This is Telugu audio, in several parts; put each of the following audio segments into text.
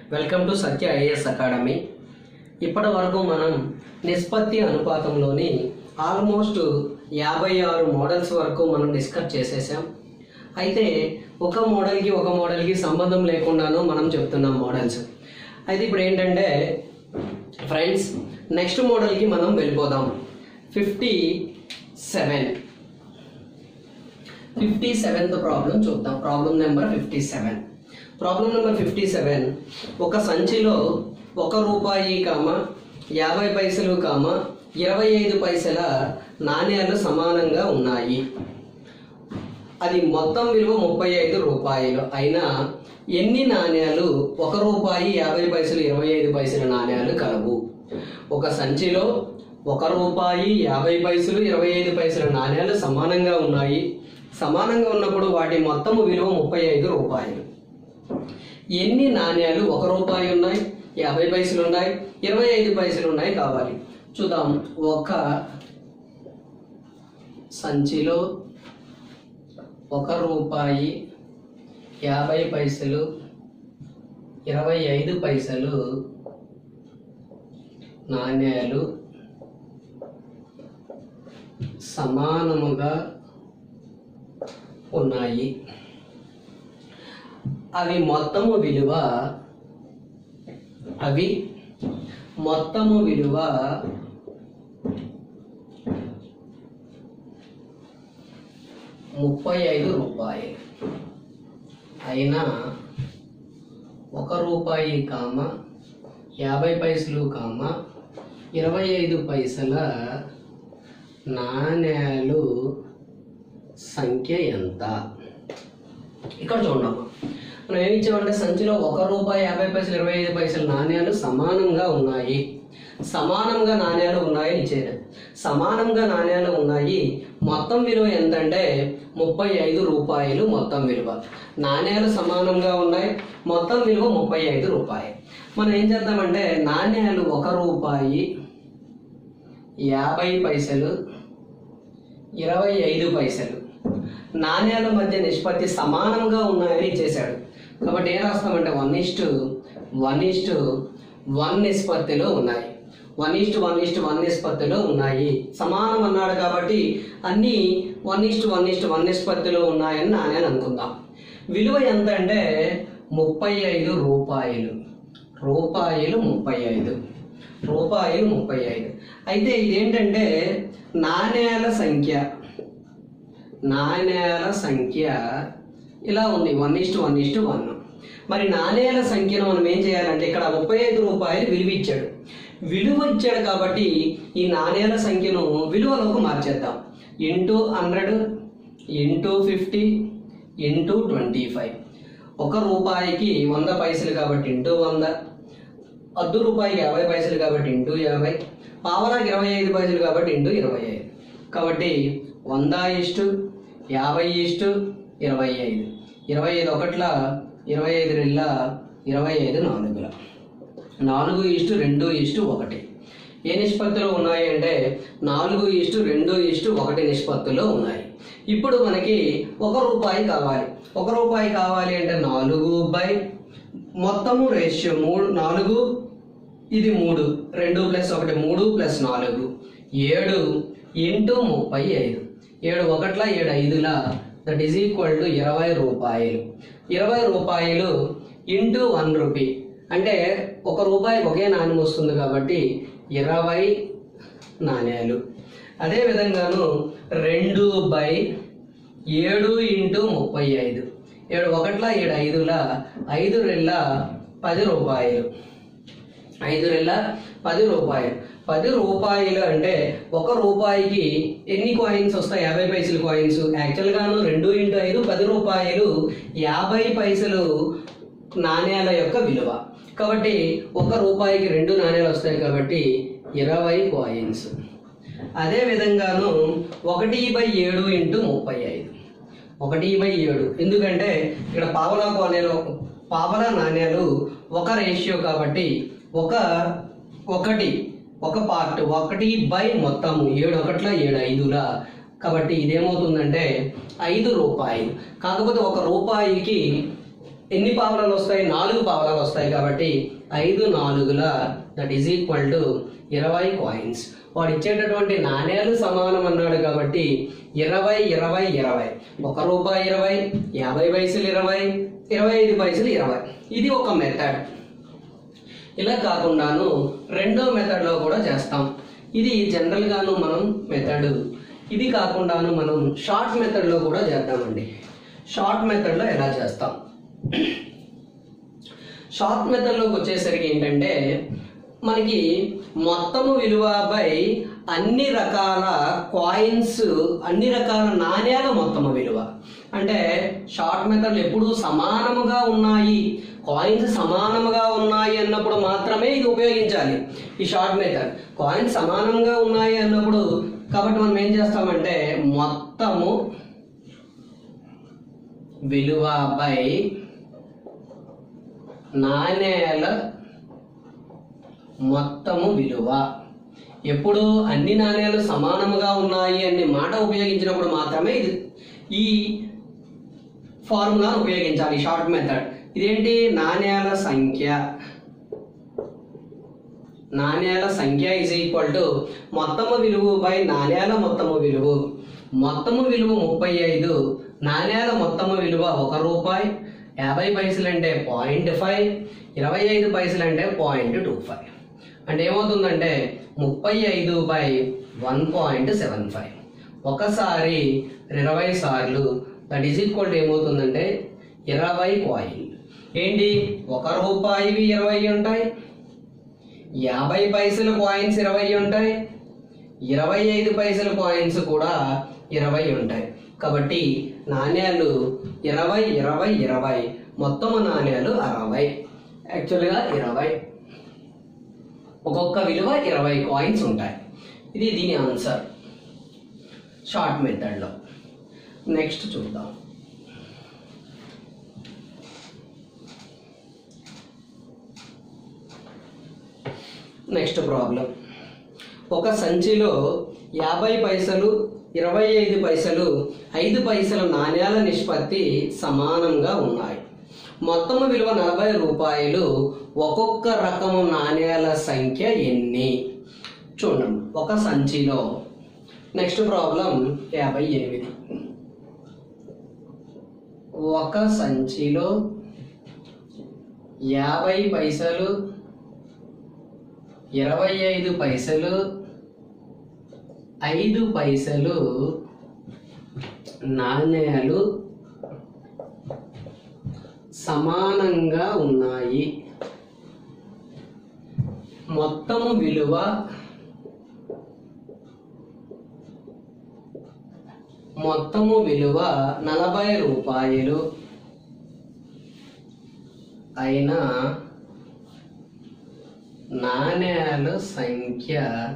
welcome to Satya IAS academy ఇప్పటి వరకు మనం నిష్పత్తి అనుపాతంలోని ఆల్మోస్ట్ యాభై ఆరు మోడల్స్ వరకు మనం డిస్కస్ చేసేసాం అయితే ఒక మోడల్కి ఒక మోడల్కి సంబంధం లేకుండాను మనం చెప్తున్నాం మోడల్స్ అయితే ఇప్పుడు ఏంటంటే ఫ్రెండ్స్ నెక్స్ట్ మోడల్కి మనం వెళ్ళిపోదాం fifty seven fifty seventh problem చూద్దాం problem number fifty seven problem number fifty seven ఒక సంచిలో ఒక రూపాయి కామ యాభై పైసలు కామ ఇరవై ఐదు పైసల నాణ్యాలు సమానంగా ఉన్నాయి అది మొత్తం విలువ ముప్పై ఐదు రూపాయలు అయినా ఎన్ని నాణ్యాలు ఒక రూపాయి యాభై పైసలు ఇరవై ఐదు పైసల నాణ్యాలు కలవు ఒక సంచిలో ఒక రూపాయి యాభై పైసలు ఇరవై ఐదు పైసల నాణ్యాలు సమానంగా ఉన్నాయి సమానంగా ఉన్నప్పుడు వాటి మొత్తము విలువ ముప్పై ఐదు రూపాయలు ఎన్ని నాణ్యాలు ఒక రూపాయి ఉన్నాయి యాభై పైసలు ఉన్నాయి ఇరవై ఐదు పైసలు ఉన్నాయి కావాలి చూద్దాం ఒక సంచిలో ఒక రూపాయి యాభై పైసలు ఇరవై ఐదు పైసలు నాణ్యాలు సమానముగా ఉన్నాయి అవి మొత్తము విలువ అవి మొత్తము విలువ ముప్పై ఐదు రూపాయలు అయినా ఒక రూపాయి కామ యాభై పైసలు కామ ఇరవై ఐదు పైసల నాణ్యాలు సంఖ్య ఎంత ఇక్కడ చూడమ్మా మనం ఏమి ఇచ్చామంటే సంచిలో ఒక రూపాయి యాభై పైసలు ఇరవై ఐదు పైసలు నాణ్యాలు సమానంగా ఉన్నాయి సమానంగా నాణ్యాలు ఉన్నాయి ఇచ్చేది సమానంగా నాణ్యాలు ఉన్నాయి మొత్తం విలువ ఎంతంటే ముప్పై ఐదు రూపాయలు మొత్తం విలువ నాణ్యాలు సమానంగా ఉన్నాయి మొత్తం విలువ ముప్పై ఐదు రూపాయలు మనం ఏం చేద్దామంటే నాణ్యాలు ఒక రూపాయి యాభై పైసలు ఇరవై ఐదు పైసలు నాణ్యాల మధ్య నిష్పత్తి సమానంగా ఉన్నాయని ఇచ్చేశాడు కాబట్టి ఏం రాస్తామంటే one is to one is to one నిష్పత్తిలో ఉన్నాయి one is to one is to one నిష్పత్తిలో ఉన్నాయి సమానం అన్నాడు కాబట్టి అన్నీ one is to one is to one నిష్పత్తిలో ఉన్నాయని నాణ్యాన్ని అనుకుందాం విలువ ఎంత అంటే ముప్పై ఐదు రూపాయలు రూపాయలు ముప్పై ఐదు రూపాయలు ముప్పై ఐదు అయితే ఇదేంటంటే నాణ్యాల సంఖ్య నాణ్యాల సంఖ్య ఇలా ఉంది one is to one is to one మరి నాణ్యాల సంఖ్యను మనం ఏం చేయాలంటే ఇక్కడ ముప్పై ఐదు రూపాయలు విలువ ఇచ్చాడు విలువ ఇచ్చాడు కాబట్టి ఈ నాణ్యాల సంఖ్యను విలువలోకి మార్చేద్దాం into hundred into fifty into twenty five ఒక రూపాయికి వంద పైసలు కాబట్టి ఇంటూ వంద అర్ధ రూపాయికి యాభై పైసలు కాబట్టి ఇంటూ యాభై పావలాకి ఇరవై ఐదు పైసలు కాబట్టి ఇంటూ ఇరవై ఐదు కాబట్టి వంద ఇష్టు యాభై ఇష్టు ఇరవై ఐదు ఇరవై ఐదు ఒకట్ల ఇరవై ఐదు రెళ్ళ ఇరవై ఐదు నాలుగుల నాలుగు ఇష్టు రెండు ఇష్టు ఒకటి ఏ నిష్పత్తిలో ఉన్నాయి అంటే నాలుగు ఇష్టు రెండు ఇష్టు ఒకటి నిష్పత్తిలో ఉన్నాయి ఇప్పుడు మనకి ఒక రూపాయి కావాలి ఒక రూపాయి కావాలి అంటే నాలుగు బై మొత్తము రేషియో మూడు నాలుగు ఇది మూడు రెండు ప్లస్ ఒకటి మూడు ప్లస్ నాలుగు ఏడు ఇంటూ ముప్పై ఐదు ఏడు ఒకట్ల ఏడు ఐదుల దట్ ఈజ్ ఈక్వల్ టు ఇరవై రూపాయలు ఇరవై రూపాయలు ఇంటూ వన్ రూపీ అంటే ఒక రూపాయి ఒకే నాణ్యం వస్తుంది కాబట్టి ఇరవై నాణ్యాలు అదే విధంగాను రెండు బై ఏడు ఇంటూ ముప్పై ఐదు ఏడు ఒకట్ల ఏడు ఐదుల ఐదు రెళ్ళ పది రూపాయలు ఐదు రెళ్ళ పది రూపాయలు పది రూపాయలు అంటే ఒక రూపాయికి ఎన్ని కాయిన్స్ వస్తాయి యాభై పైసలు కాయిన్స్ యాక్చువల్గాను రెండు ఇంటూ ఐదు పది రూపాయలు యాభై పైసలు నాణ్యాల యొక్క విలువ కాబట్టి ఒక రూపాయికి రెండు నాణ్యాలు వస్తాయి కాబట్టి ఇరవై కాయిన్స్ అదే విధంగాను ఒకటి బై ఏడు ఇంటూ ముప్పై ఐదు ఒకటి బై ఏడు ఎందుకంటే ఇక్కడ పావలా నాణ్యాలు పావలా నాణ్యాలు ఒక రేషియో కాబట్టి ఒక ఒకటి ఒక పార్ట్ ఒకటి బై మొత్తము ఏడు ఒకట్ల ఏడు ఐదులా కాబట్టి ఇదేమవుతుందంటే ఐదు రూపాయలు కాకపోతే ఒక రూపాయికి ఎన్ని పావలాలు వస్తాయి నాలుగు పావలాలు వస్తాయి కాబట్టి ఐదు నాలుగుల దట్ ఈజ్ ఈక్వల్ టు ఇరవై కాయిన్స్ వాడు ఇచ్చేటటువంటి నాణ్యాలు సమానం అన్నాడు కాబట్టి ఇరవై ఇరవై ఇరవై ఒక రూపాయి ఇరవై యాభై పైసలు ఇరవై ఇరవై ఐదు పైసలు ఇరవై ఇది ఒక మెథడ్ ఇలా కాకుండాను రెండో మెథడ్లో కూడా చేస్తాం ఇది జనరల్గాను మనం మెథడ్ ఇది కాకుండాను మనం షార్ట్ మెథడ్లో కూడా చేద్దామండి షార్ట్ మెథడ్లో ఎలా చేస్తాం షార్ట్ మెథడ్లోకి వచ్చేసరికి ఏంటంటే మనకి మొత్తము విలువ బై అన్ని రకాల కాయిన్స్ అన్ని రకాల నాణ్యాల మొత్తము విలువ అంటే షార్ట్ మెథడ్లు ఎప్పుడు సమానముగా ఉన్నాయి కాయిన్స్ సమానముగా ఉన్నాయి అన్నప్పుడు మాత్రమే ఇది ఉపయోగించాలి ఈ షార్ట్ మెథడ్ కాయిన్స్ సమానంగా ఉన్నాయి అన్నప్పుడు కాబట్టి మనం ఏం చేస్తామంటే మొత్తము విలువ బై నాణేల మొత్తము విలువ ఎప్పుడు అన్ని నాణేలు సమానముగా ఉన్నాయి అనే మాట ఉపయోగించినప్పుడు మాత్రమే ఇది ఈ ఫార్ములా ఉపయోగించాలి షార్ట్ మెథడ్ ఇదేంటి నాణేల సంఖ్య నాణ్యాల సంఖ్య ఇజ్ ఈక్వల్ టు మొత్తము విలువ బై నాణ్యాల మొత్తము విలువ మొత్తము విలువ ముప్పై ఐదు నాణ్యాల మొత్తము విలువ ఒక రూపాయి యాభై పైసలు అంటే పాయింట్ ఫైవ్ ఇరవై ఐదు పైసలు అంటే పాయింట్ టూ ఫైవ్ అంటే ఏమవుతుందంటే ముప్పై ఐదు by one point seven five ఒకసారి ఇరవై సార్లు దట్ ఈజ్ ఈక్వల్ టు ఏమవుతుందంటే ఇరవై కాయిన్ ఏంటి ఒక రూపాయివి ఇరవై ఉంటాయి యాభై పైసలు కాయిన్స్ ఇరవై ఉంటాయి ఇరవై ఐదు పైసల కాయిన్స్ కూడా ఇరవై ఉంటాయి కాబట్టి నాణ్యాలు ఇరవై ఇరవై ఇరవై మొత్తము నాణ్యాలు అరవై యాక్చువల్గా ఇరవై ఒక్కొక్క విలువ ఇరవై కాయిన్స్ ఉంటాయి ఇది దీని ఆన్సర్ షార్ట్ మెథడ్లో నెక్స్ట్ చూద్దాం నెక్స్ట్ ప్రాబ్లం ఒక సంచిలో యాభై పైసలు ఇరవై ఐదు పైసలు ఐదు పైసల నాణ్యాల నిష్పత్తి సమానంగా ఉన్నాయి మొత్తము విలువ నలభై రూపాయలు ఒక్కొక్క రకము నాణ్యాల సంఖ్య ఎన్ని చూడండి ఒక సంచిలో నెక్స్ట్ ప్రాబ్లం యాభై ఎనిమిది ఒక సంచిలో యాభై పైసలు ఇరవై ఐదు పైసలు ఐదు పైసలు నాణ్యాలు సమానంగా ఉన్నాయి మొత్తము విలువ మొత్తము విలువ నలభై రూపాయలు అయినా నాణ్యాల సంఖ్య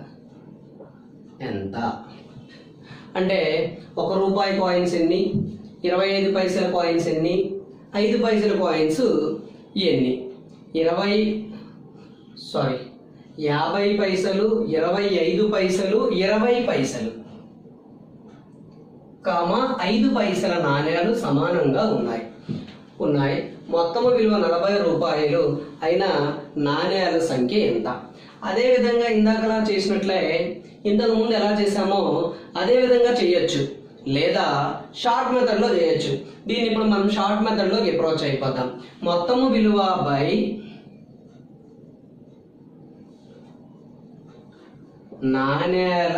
ఎంత అంటే ఒక రూపాయి కాయిన్స్ ఎన్ని ఇరవై ఐదు పైసల కాయిన్స్ ఎన్ని ఐదు పైసల కాయిన్స్ ఎన్ని ఇరవై సారీ యాభై పైసలు ఇరవై ఐదు పైసలు ఇరవై పైసలు కామ ఐదు పైసల నాణ్యాలు సమానంగా ఉన్నాయి ఉన్నాయి మొత్తము విలువ నలభై రూపాయలు అయిన నాణ్యాల సంఖ్య ఎంత అదే విధంగా ఇందాకలా చేసినట్లే ఇంతకు ముందు ఎలా చేసామో అదే విధంగా చేయొచ్చు లేదా షార్ట్ మెథడ్లో చేయొచ్చు దీన్ని ఇప్పుడు మనం షార్ట్ మెథడ్లో అప్రోచ్ అయిపోతాం మొత్తము విలువ బై నాణ్యాల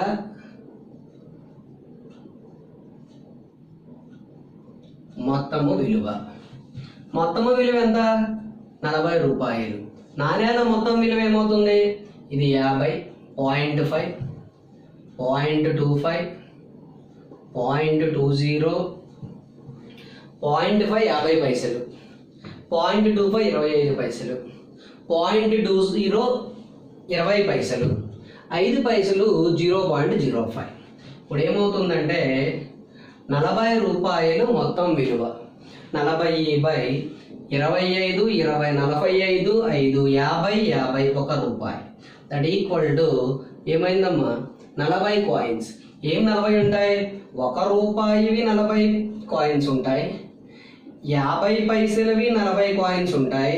మొత్తము విలువ మొత్తము విలువ ఎంత నలభై రూపాయలు నాణ్యాల మొత్తం విలువ ఏమవుతుంది ఇది యాభై point five point two five point two zero point five యాభై పైసలు పాయింట్ టూ ఫైవ్ ఇరవై ఐదు పైసలు పాయింట్ టూ జీరో ఇరవై పైసలు ఐదు పైసలు జీరో పాయింట్ జీరో ఫైవ్ ఇప్పుడు ఏమవుతుందంటే నలభై రూపాయలు మొత్తం విలువ నలభై బై ఇరవై ఐదు ఇరవై నలభై ఐదు ఐదు యాభై యాభై ఒక రూపాయి దట్ ఈక్వల్ టు ఏమైందమ్మా నలభై కాయిన్స్ ఏం నలభై ఉంటాయి ఒక రూపాయివి నలభై కాయిన్స్ ఉంటాయి యాభై పైసలవి నలభై కాయిన్స్ ఉంటాయి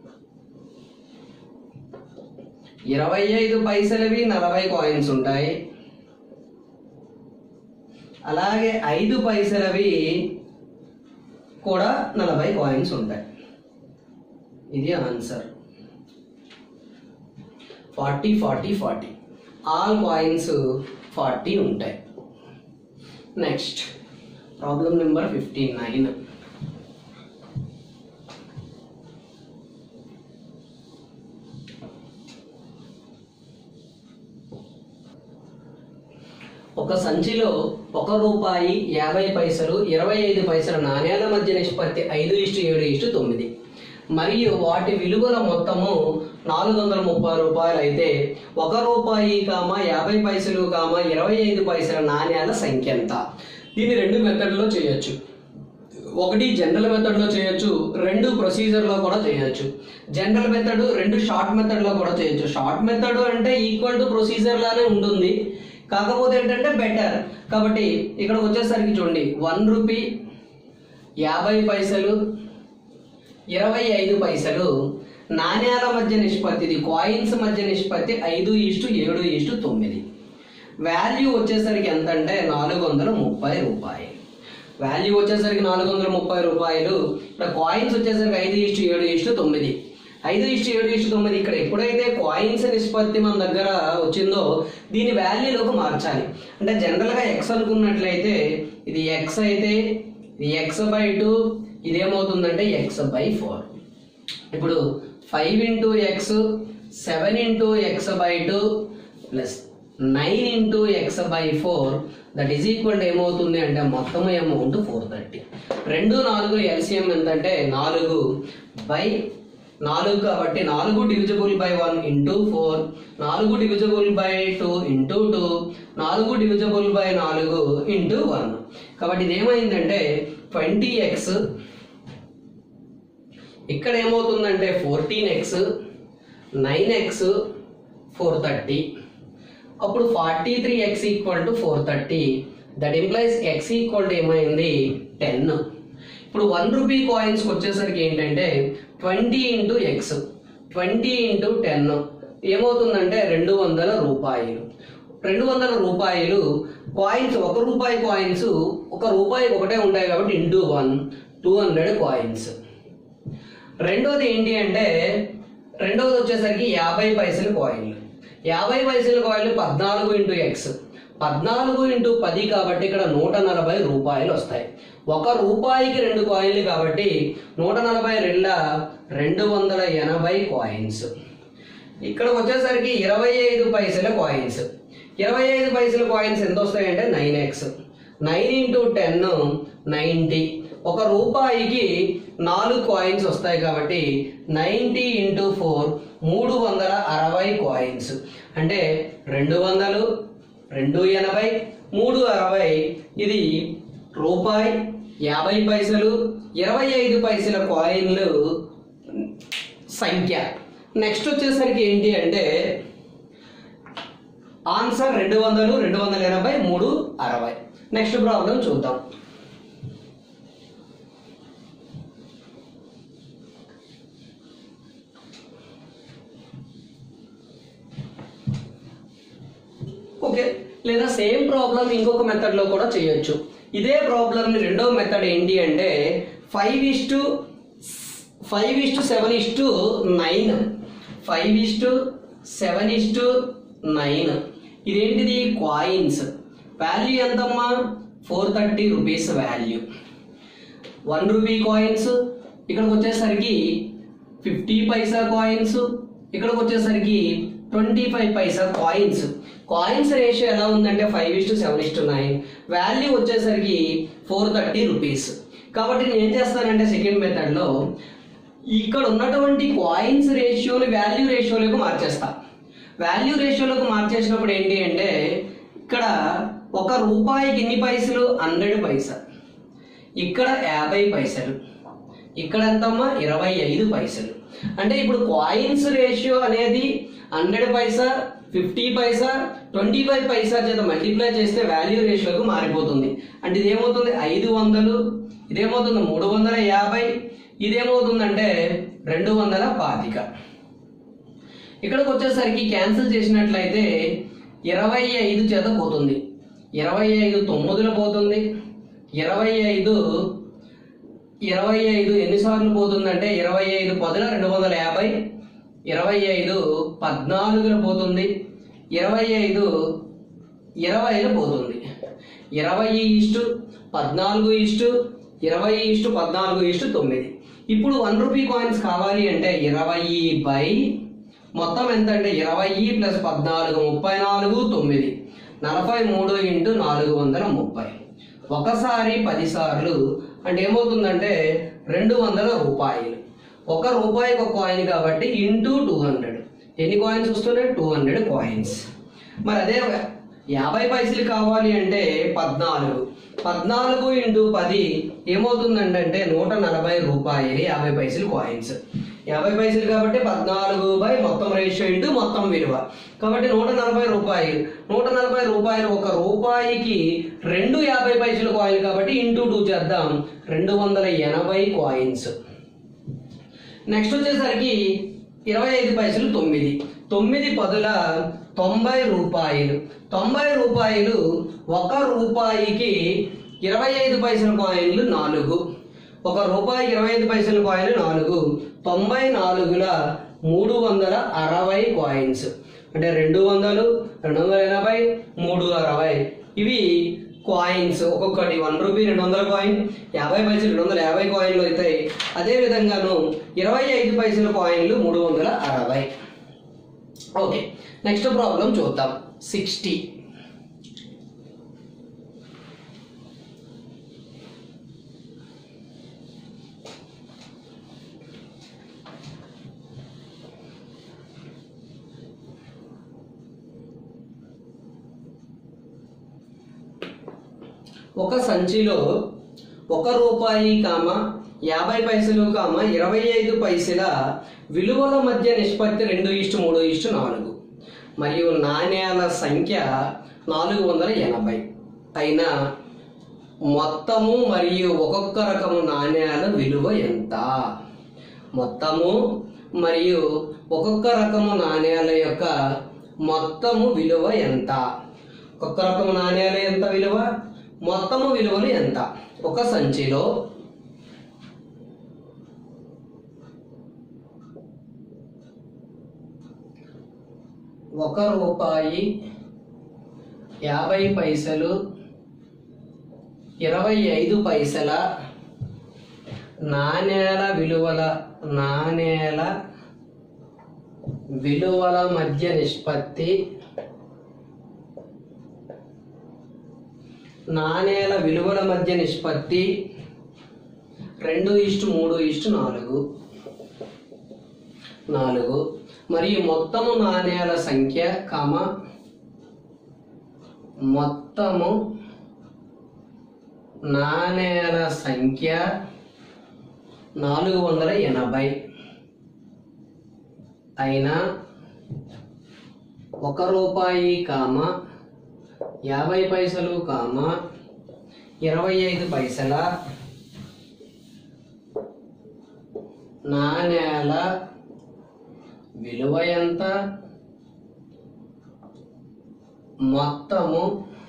ఇరవై ఐదు పైసలవి నలభై కాయిన్స్ ఉంటాయి అలాగే ఐదు పైసలవి కూడా నలభై కాయిన్స్ ఉంటాయి ఇది answer forty forty forty all coins forty ఉంటాయి next problem number fifty nine ఒక సంచిలో ఒక రూపాయి యాభై పైసలు ఇరవై ఐదు పైసల నాణ్యాల మధ్య నిష్పత్తి ఐదు ఇష్టు ఏడు ఇష్టు తొమ్మిది మరియు వాటి విలువల మొత్తము నాలుగు వందల ముప్పై రూపాయలు అయితే ఒక రూపాయి కామ యాభై పైసలు కామ ఇరవై ఐదు పైసల నాణ్యాల సంఖ్య ఎంత దీన్ని రెండు మెథడ్లో చేయొచ్చు ఒకటి జనరల్ మెథడ్ లో చేయొచ్చు రెండు ప్రొసీజర్ లో కూడా చేయొచ్చు జనరల్ మెథడ్ రెండు షార్ట్ మెథడ్ లో కూడా చేయొచ్చు షార్ట్ మెథడ్ అంటే ఈక్వల్ టు ప్రొసీజర్ లానే ఉంటుంది కాకపోతే ఏంటంటే బెటర్ కాబట్టి ఇక్కడ వచ్చేసరికి చూడండి వన్ రూపీ యాభై పైసలు ఇరవై ఐదు పైసలు నాణ్యాల మధ్య నిష్పత్తి ఇది కాయిన్స్ మధ్య నిష్పత్తి ఐదు ఈస్టు ఏడు ఈస్టు తొమ్మిది వాల్యూ వచ్చేసరికి ఎంత అంటే నాలుగు వందల ముప్పై రూపాయలు వాల్యూ వచ్చేసరికి నాలుగు వందల ముప్పై రూపాయలు ఇక్కడ కాయిన్స్ వచ్చేసరికి ఐదు ఇష్టు ఏడు ఇష్టు తొమ్మిది ఐదు ఇష్టు ఏడు ఇష్టు తొమ్మిది ఇక్కడ ఎప్పుడైతే కాయిన్స్ నిష్పత్తి మన దగ్గర వచ్చిందో దీని వాల్యూలోకి మార్చాలి అంటే జనరల్గా ఎక్స్ అనుకున్నట్లయితే ఇది ఎక్స్ అయితే ఇది ఎక్స్ బై టూ ఇదేమవుతుందంటే ఎక్స్ బై ఫోర్ ఇప్పుడు five into X seven into X by two plus nine into X by four that is equal ఏమవుతుంది అంటే మొత్తం అమౌంట్ ఫోర్ థర్టీ రెండు నాలుగు ఎల్సిఎం ఎంత అంటే నాలుగు బై నాలుగు కాబట్టి నాలుగు divisible by one into four నాలుగు divisible by two into two నాలుగు డివిజబుల్ బై నాలుగు ఇంటూ వన్ కాబట్టి ఇది ఏమైందంటే ట్వంటీ ఎక్స్ ఇక్కడ ఏమవుతుందంటే fourteen X nine X four thirty అప్పుడు forty three X equal to four thirty that implies X equal to ఏమైంది టెన్ ఇప్పుడు వన్ రూపీ కాయిన్స్కి వచ్చేసరికి ఏంటంటే twenty into X twenty into ten ఏమవుతుందంటే రెండు వందల రూపాయలు రెండు వందల రూపాయలు కాయిన్స్ ఒక రూపాయి కాయిన్స్ ఒక రూపాయి ఒకటే ఉంటాయి కాబట్టి into one two hundred coins రెండోది ఏంటి అంటే రెండోది వచ్చేసరికి యాభై పైసలు కాయిన్లు యాభై పైసల కాయిన్లు పద్నాలుగు ఇంటూ ఎక్స్ పద్నాలుగు ఇంటూ పది కాబట్టి ఇక్కడ నూట నలభై రూపాయలు వస్తాయి ఒక రూపాయికి రెండు కాయిన్లు కాబట్టి నూట నలభై రెండ రెండు వందల ఎనభై కాయిన్స్ ఇక్కడ వచ్చేసరికి ఇరవై ఐదు పైసల కాయిన్స్ ఇరవై ఐదు పైసల కాయిన్స్ ఎంత వస్తాయంటే nine X nine into ten ninety ఒక రూపాయికి నాలుగు కాయిన్స్ వస్తాయి కాబట్టి నైంటీ ఇంటూ ఫోర్ మూడు వందల అరవై కాయిన్స్ అంటే రెండు వందలు రెండు ఎనభై మూడు అరవై ఇది రూపాయి యాభై పైసలు ఇరవై ఐదు పైసల కాయిన్లు సంఖ్య నెక్స్ట్ వచ్చేసరికి ఏంటి అంటే ఆన్సర్ రెండు వందలు రెండు వందల ఎనభై మూడు అరవై నెక్స్ట్ ప్రాబ్లం చూద్దాం ఓకే లేదా సేమ్ ప్రాబ్లం ఇంకొక మెథడ్ లో కూడా చేయొచ్చు ఇదే ప్రాబ్లం ని రెండో మెథడ్ ఏంటి అంటే five is to five is to seven is to nine five is to seven is to nine ఇదేంటిది కాయిన్స్ వాల్యూ ఎంతమ్మా four thirty rupees value one rupee coins ఇక్కడికి వచ్చేసరికి ఫిఫ్టీ పైసా కాయిన్స్ ఇక్కడికి వచ్చేసరికి twenty five paisa coins coins ratio ఎలా ఉందంటే five is to seven is to nine value వచ్చేసరికి ఫోర్ థర్టీ రూపీస్ కాబట్టి నేను ఏం చేస్తానంటే సెకండ్ మెథడ్లో ఇక్కడ ఉన్నటువంటి కాయిన్స్ రేషియోని వాల్యూ రేషియోలోకి మార్చేస్తా వాల్యూ రేషియోలోకి మార్చేసినప్పుడు ఏంటి అంటే ఇక్కడ ఒక రూపాయికి ఎన్ని పైసలు హండ్రెడ్ పైసా ఇక్కడ యాభై పైసలు ఇక్కడ ఎంతమ్మా ఇరవై ఐదు పైసలు అంటే ఇప్పుడు కాయిన్స్ రేషియో అనేది hundred paisa fifty paisa twenty five paisa చేత మల్టిప్లై చేస్తే వాల్యూ రేషియోకి మారిపోతుంది అంటే ఇది ఏమవుతుంది ఐదు వందలు ఇదేమవుతుంది మూడు వందల యాభై ఇదేమవుతుందంటే రెండు వందల పాతిక ఇక్కడికి వచ్చేసరికి క్యాన్సిల్ చేసినట్లయితే ఇరవై ఐదు చేత పోతుంది ఇరవై ఐదు తొమ్మిదిలో పోతుంది ఇరవై ఐదు ఇరవై ఐదు ఎన్నిసార్లు పోతుందంటే ఇరవై ఐదు పదుల రెండు వందల యాభై ఇరవై ఐదు పద్నాలుగులో పోతుంది ఇరవై ఐదు ఇరవైలో పోతుంది ఇరవై ఇష్టు పద్నాలుగు ఇష్టు ఇరవై ఇష్టు పద్నాలుగు ఇష్టు తొమ్మిది ఇప్పుడు వన్ రూపీ కాయిన్స్ కావాలి అంటే ఇరవై బై మొత్తం ఎంత అంటే ఇరవై ప్లస్ పద్నాలుగు ముప్పై నాలుగు తొమ్మిది నలభై మూడు ఇంటూ నాలుగు వందల ముప్పై ఒకసారి పది సార్లు అంటే ఏమవుతుందంటే రెండు వందల రూపాయలు ఒక రూపాయికి ఒక కాయిన్ కాబట్టి ఇంటూ టూ హండ్రెడ్ ఎన్ని కాయిన్స్ వస్తున్నాయి టూ హండ్రెడ్ కాయిన్స్ మరి అదే యాభై పైసలు కావాలి అంటే పద్నాలుగు పద్నాలుగు ఇంటూ పది ఏమవుతుందంటే నూట నలభై రూపాయలు యాభై పైసలు కాయిన్స్ యాభై పైసలు కాబట్టి పద్నాలుగు బై మొత్తం రేషియో ఇంటూ మొత్తం విలువ కాబట్టి నూట నలభై రూపాయలు నూట నలభై రూపాయలు ఒక రూపాయికి రెండు యాభై పైసలు కాయిన్ కాబట్టి ఇంటూ టూ చేద్దాం రెండు వందల ఎనభై కాయిన్స్ నెక్స్ట్ వచ్చేసరికి ఇరవై ఐదు పైసలు తొమ్మిది తొమ్మిది పదుల తొంభై రూపాయలు తొంభై రూపాయలు ఒక రూపాయికి ఇరవై ఐదు పైసల కాయిన్లు నాలుగు ఒక రూపాయి ఇరవై ఐదు పైసల కాయిన్ నాలుగు తొంభై నాలుగుల మూడు వందల అరవై కాయిన్స్ అంటే రెండు వందలు రెండు వందల ఎనభై మూడు అరవై ఇవి కాయిన్స్ ఒక్కొక్కటి వన్ రూపీ రెండు వందల కాయిన్ యాభై పైసలు రెండు వందల యాభై కాయిన్లు అవుతాయి అదే విధంగాను ఇరవై ఐదు పైసల కాయిన్లు మూడు వందల అరవై ఓకే నెక్స్ట్ ప్రాబ్లం చూద్దాం సిక్స్టీ ఒక సంచిలో ఒక రూపాయి కామ యాభై పైసలు కామ ఇరవై ఐదు పైసల విలువల మధ్య నిష్పత్తి రెండు ఇష్టు మూడు ఇష్టు నాలుగు మరియు నాణ్యాల సంఖ్య నాలుగు వందల ఎనభై అయినా మొత్తము మరియు ఒక్కొక్క రకము నాణ్యాల విలువ ఎంత మొత్తము మరియు ఒక్కొక్క రకము నాణ్యాల యొక్క మొత్తము విలువ ఎంత ఒక్కొక్క రకము నాణ్యాల ఎంత విలువ మొత్తము విలువలు ఎంత ఒక సంచిలో ఒక రూపాయి యాభై పైసలు ఇరవై ఐదు పైసల నాణేల విలువల నాణేల విలువల మధ్య నిష్పత్తి నాణేల విలువల మధ్య నిష్పత్తి రెండు ఇష్టు మూడు ఇష్టు నాలుగు నాలుగు మరియు మొత్తము నాణేల సంఖ్య కామ మొత్తము నాణేల సంఖ్య నాలుగు వందల ఎనభై అయినా ఒక రూపాయి కామ యాభై పైసలు కామ ఇరవై ఐదు పైసల నాణేల విలువ ఎంత మొత్తము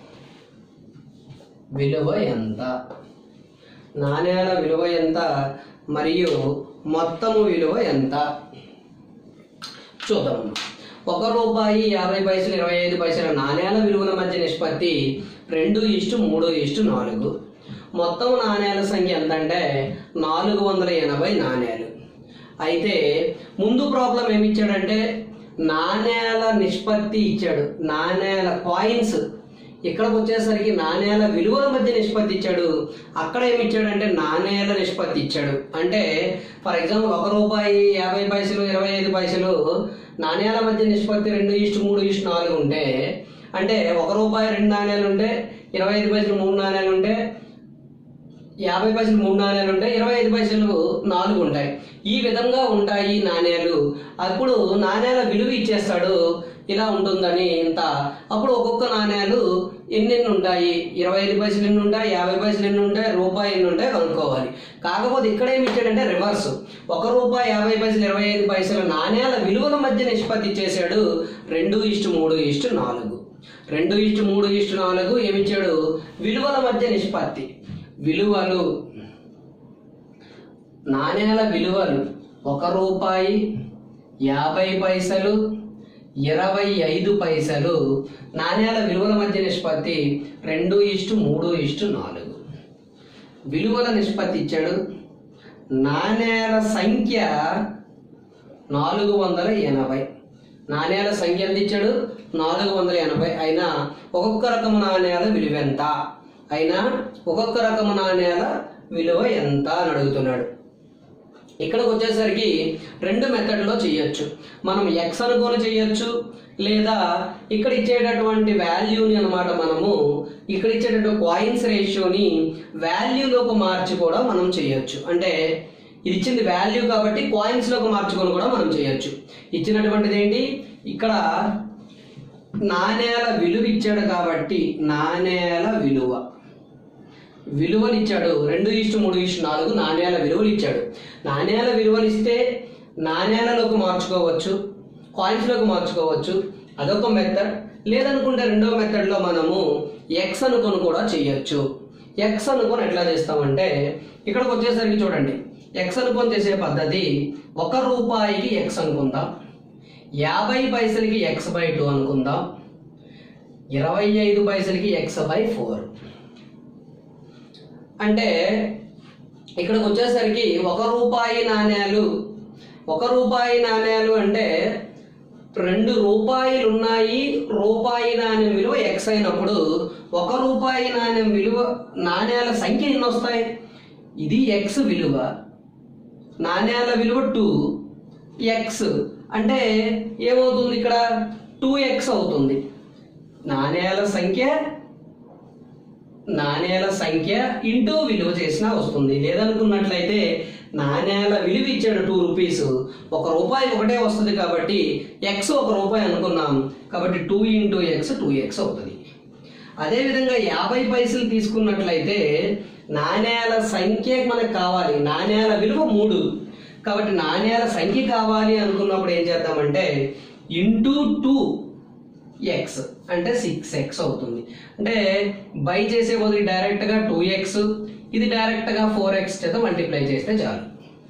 విలువ ఎంత నాణేల విలువ ఎంత మరియు మొత్తము విలువ ఎంత చూద్దాం ఒక రూపాయి యాభై పైసలు ఇరవై ఐదు పైసల నాణేల విలువల మధ్య నిష్పత్తి రెండు ఇష్టు మూడు ఇష్టు నాలుగు మొత్తం నాణేల సంఖ్య ఎంత అంటే నాలుగు వందల ఎనభై నాణేలు అయితే ముందు ప్రాబ్లం ఏమి ఇచ్చాడంటే నాణేల నిష్పత్తి ఇచ్చాడు నాణేల కాయిన్స్ ఇక్కడికి వచ్చేసరికి నాణేల విలువల మధ్య నిష్పత్తి ఇచ్చాడు అక్కడ ఏమి ఇచ్చాడంటే నాణేల నిష్పత్తి ఇచ్చాడు అంటే ఫర్ ఎగ్జాంపుల్ ఒక రూపాయి యాభై పైసలు ఇరవై ఐదు పైసలు నాణేల మధ్య నిష్పత్తి రెండు ఇష్టు మూడు ఇష్టు నాలుగు ఉంటే అంటే ఒక రూపాయి రెండు నాణేలు ఉంటే ఇరవై ఐదు పైసలు మూడు నాణేలు ఉంటే యాభై పైసలు మూడు నాణ్యాలు ఉంటాయి ఇరవై ఐదు పైసలు నాలుగు ఉంటాయి ఈ విధంగా ఉంటాయి నాణ్యాలు అప్పుడు నాణ్యాల విలువ ఇచ్చేస్తాడు ఇలా ఉంటుందని ఇంత అప్పుడు ఒక్కొక్క నాణ్యాలు ఎన్నెన్ని ఉంటాయి ఇరవై ఐదు పైసలు ఎన్ని ఉంటాయి యాభై పైసలు ఎన్ని ఉంటాయి రూపాయి ఎన్ని ఉంటాయి కనుక్కోవాలి కాకపోతే ఇక్కడ ఏమి ఇచ్చాడంటే రివర్స్ ఒక రూపాయి యాభై పైసలు ఇరవై ఐదు పైసలు నాణ్యాల విలువల మధ్య నిష్పత్తి ఇచ్చేసాడు రెండు ఇష్టు మూడు ఇష్టు నాలుగు రెండు ఇష్టు మూడు ఇష్టు నాలుగు ఏమిచ్చాడు విలువల మధ్య నిష్పత్తి విలువలు నాణ్యాల విలువలు ఒక రూపాయి యాభై పైసలు ఇరవై ఐదు పైసలు నాణ్యాల విలువల మధ్య నిష్పత్తి రెండు ఇష్టు మూడు ఇష్టు నాలుగు విలువల నిష్పత్తి ఇచ్చాడు నాణ్యాల సంఖ్య నాలుగు వందల ఎనభై నాణ్యాల సంఖ్య ఎంత ఇచ్చాడు నాలుగు వందల ఎనభై అయినా ఒక్కొక్క రకము నాణ్యాల విలువ ఎంత అయినా ఒక్కొక్క రకము నాణ్యాల విలువ ఎంత అని అడుగుతున్నాడు ఇక్కడికి వచ్చేసరికి రెండు మెథడ్లో చేయొచ్చు మనం ఎక్స్ అనుకొని చేయొచ్చు లేదా ఇక్కడ ఇచ్చేటటువంటి వాల్యూని అన్నమాట మనము ఇక్కడ ఇచ్చేటటువంటి కాయిన్స్ రేషియోని వాల్యూలోకి మార్చి కూడా మనం చేయొచ్చు అంటే ఇది ఇచ్చింది వాల్యూ కాబట్టి కాయిన్స్ లోకి మార్చుకొని కూడా మనం చేయొచ్చు ఇచ్చినటువంటిది ఏంటి ఇక్కడ నాణేల విలువ ఇచ్చాడు కాబట్టి నాణేల విలువ విలువలు ఇచ్చాడు రెండు ఇష్టు మూడు ఇష్టు నాలుగు నాణ్యాల విలువలు ఇచ్చాడు నాణ్యాల విలువలు ఇస్తే నాణ్యాలలోకి మార్చుకోవచ్చు కాయిన్స్లోకి మార్చుకోవచ్చు అదొక మెథడ్ లేదనుకుంటే రెండో మెథడ్లో మనము ఎక్స్ అనుకొని కూడా చేయొచ్చు ఎక్స్ అనుకొని ఎట్లా చేస్తామంటే ఇక్కడికి వచ్చేసరికి చూడండి ఎక్స్ అనుకొని చేసే పద్ధతి ఒక రూపాయికి ఎక్స్ అనుకుందాం యాభై పైసలకి ఎక్స్ బై టూ అనుకుందాం ఇరవై ఐదు పైసలకి ఎక్స్ బై ఫోర్ అంటే ఇక్కడికి వచ్చేసరికి ఒక రూపాయి నాణ్యాలు ఒక రూపాయి నాణ్యాలు అంటే రెండు రూపాయలు ఉన్నాయి రూపాయి నాణ్యం విలువ ఎక్స్ అయినప్పుడు ఒక రూపాయి నాణ్యం విలువ నాణ్యాల సంఖ్య ఎన్ని వస్తాయి ఇది ఎక్స్ విలువ నాణ్యాల విలువ టూ ఎక్స్ అంటే ఏమవుతుంది ఇక్కడ టూ ఎక్స్ అవుతుంది నాణ్యాల సంఖ్య నాణ్యాల సంఖ్య ఇంటూ విలువ చేసినా వస్తుంది లేదనుకున్నట్లయితే నాణ్యాల విలువ ఇచ్చాడు టూ రూపీస్ ఒక రూపాయి ఒకటే వస్తుంది కాబట్టి ఎక్స్ ఒక రూపాయి అనుకున్నాం కాబట్టి two into X two X అవుతుంది అదేవిధంగా యాభై పైసలు తీసుకున్నట్లయితే నాణ్యాల సంఖ్య మనకు కావాలి నాణ్యాల విలువ మూడు కాబట్టి నాణ్యాల సంఖ్య కావాలి అనుకున్నప్పుడు ఏం చేద్దామంటే ఇంటూ టూ ఎక్స్ అంటే సిక్స్ ఎక్స్ అవుతుంది అంటే బై చేసే బదులు డైరెక్ట్గా టూ ఎక్స్ ఇది డైరెక్ట్గా ఫోర్ ఎక్స్ చేత మల్టిప్లై చేస్తే చాలు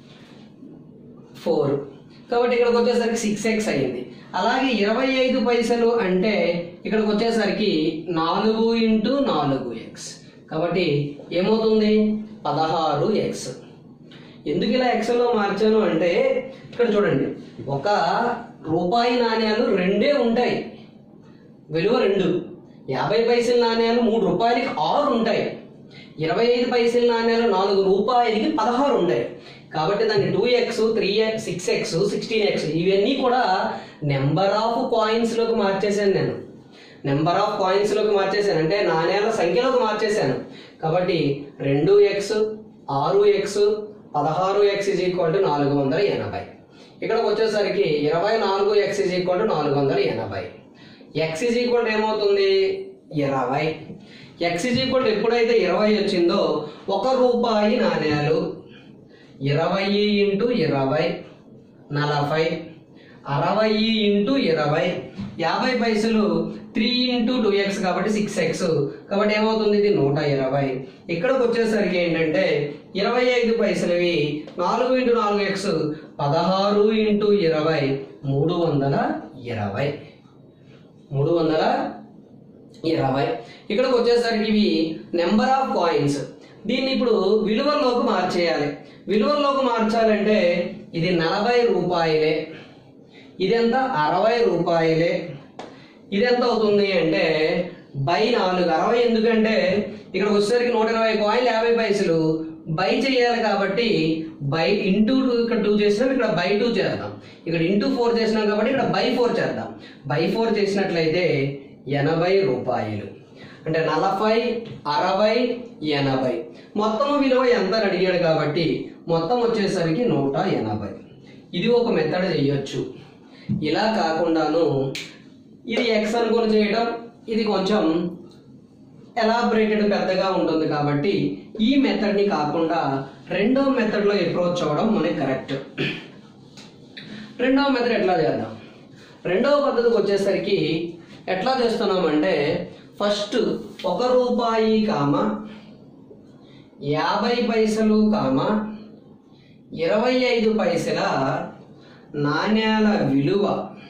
ఫోర్ కాబట్టి ఇక్కడికి వచ్చేసరికి సిక్స్ ఎక్స్ అయ్యింది అలాగే ఇరవై ఐదు పైసలు అంటే ఇక్కడికి వచ్చేసరికి నాలుగు ఇంటూ నాలుగు ఎక్స్ కాబట్టి ఏమవుతుంది పదహారు ఎక్స్ ఎందుకు ఇలా ఎక్స్లో మార్చాను అంటే ఇక్కడ చూడండి ఒక రూపాయి నాణ్యాలు రెండే ఉంటాయి విలువ రెండు యాభై పైసల నాణ్యాలు మూడు రూపాయలకి ఆరు ఉంటాయి ఇరవై ఐదు పైసల నాణ్యాలు నాలుగు రూపాయలకి పదహారు ఉంటాయి కాబట్టి దాన్ని two X three X six X sixteen X ఇవన్నీ కూడా నెంబర్ ఆఫ్ కాయిన్స్లోకి మార్చేశాను నేను నెంబర్ ఆఫ్ కాయిన్స్లోకి మార్చేశాను అంటే నాణ్యాల సంఖ్యలోకి మార్చేశాను కాబట్టి రెండు ఎక్స్ ఆరు ఎక్స్ పదహారు ఎక్స్ ఇజ్ ఈక్వల్ టు నాలుగు వందల ఎనభై ఇక్కడికి వచ్చేసరికి ఇరవై నాలుగు ఎక్స్ ఇజ్ ఈక్వల్ టు నాలుగు వందల ఎనభై ఎక్స్ ఇజ్ ఈక్వల్ ఏమవుతుంది ఇరవై ఎక్స్ ఇజ్ ఈక్వల్ ఎప్పుడైతే ఇరవై వచ్చిందో ఒక రూపాయి నాణ్యాలు ఇరవై ఇంటూ ఇరవై నలభై అరవై ఇంటూ ఇరవై యాభై పైసలు త్రీ ఇంటూ టూ ఎక్స్ కాబట్టి సిక్స్ ఎక్స్ కాబట్టి ఏమవుతుంది ఇది నూట ఇరవై ఇక్కడికి వచ్చేసరికి ఏంటంటే ఇరవై ఐదు పైసలవి నాలుగు ఇంటూ నాలుగు ఎక్స్ పదహారు ఇంటూ ఇరవై మూడు వందల ఇరవై మూడు వందల ఇరవై ఇక్కడికి వచ్చేసరికి ఇవి నెంబర్ ఆఫ్ కాయిన్స్ దీన్ని ఇప్పుడు విలువల్లోకి మార్చేయాలి విలువల్లోకి మార్చాలంటే ఇది నలభై రూపాయలే ఇదెంత అరవై రూపాయలే ఇది ఎంత అవుతుంది అంటే బై నాలుగు అరవై ఎందుకంటే ఇక్కడ వచ్చేసరికి నూట ఇరవై కాయిన్లు యాభై పైసలు బై చేయాలి కాబట్టి బై ఇంటూ టూ ఇక్కడ టూ చేసినాం ఇక్కడ బై టూ చేద్దాం ఇక్కడ ఇంటూ ఫోర్ చేసినాం కాబట్టి ఇక్కడ బై ఫోర్ చేద్దాం బై ఫోర్ చేసినట్లయితే ఎనభై రూపాయలు అంటే నలభై అరవై ఎనభై మొత్తం విలువ ఎంత అని అడిగాడు కాబట్టి మొత్తం వచ్చేసరికి నూట ఎనభై ఇది ఒక మెథడ్ చేయొచ్చు ఇలా కాకుండాను ఇది ఎక్స్ అనుకొని చేయడం ఇది కొంచెం ఎలాబరేటెడ్ పెద్దగా ఉంటుంది కాబట్టి ఈ మెథడ్ని కాకుండా రెండో మెథడ్లో అప్రోచ్ అవ్వడం మనకి కరెక్ట్ రెండవ మెథడ్ ఎట్లా చేద్దాం రెండవ పద్ధతికి వచ్చేసరికి ఎట్లా చేస్తున్నామంటే ఫస్ట్ ఒక రూపాయి కామ యాభై పైసలు కామ ఇరవై ఐదు పైసల నాణ్యాల విలువ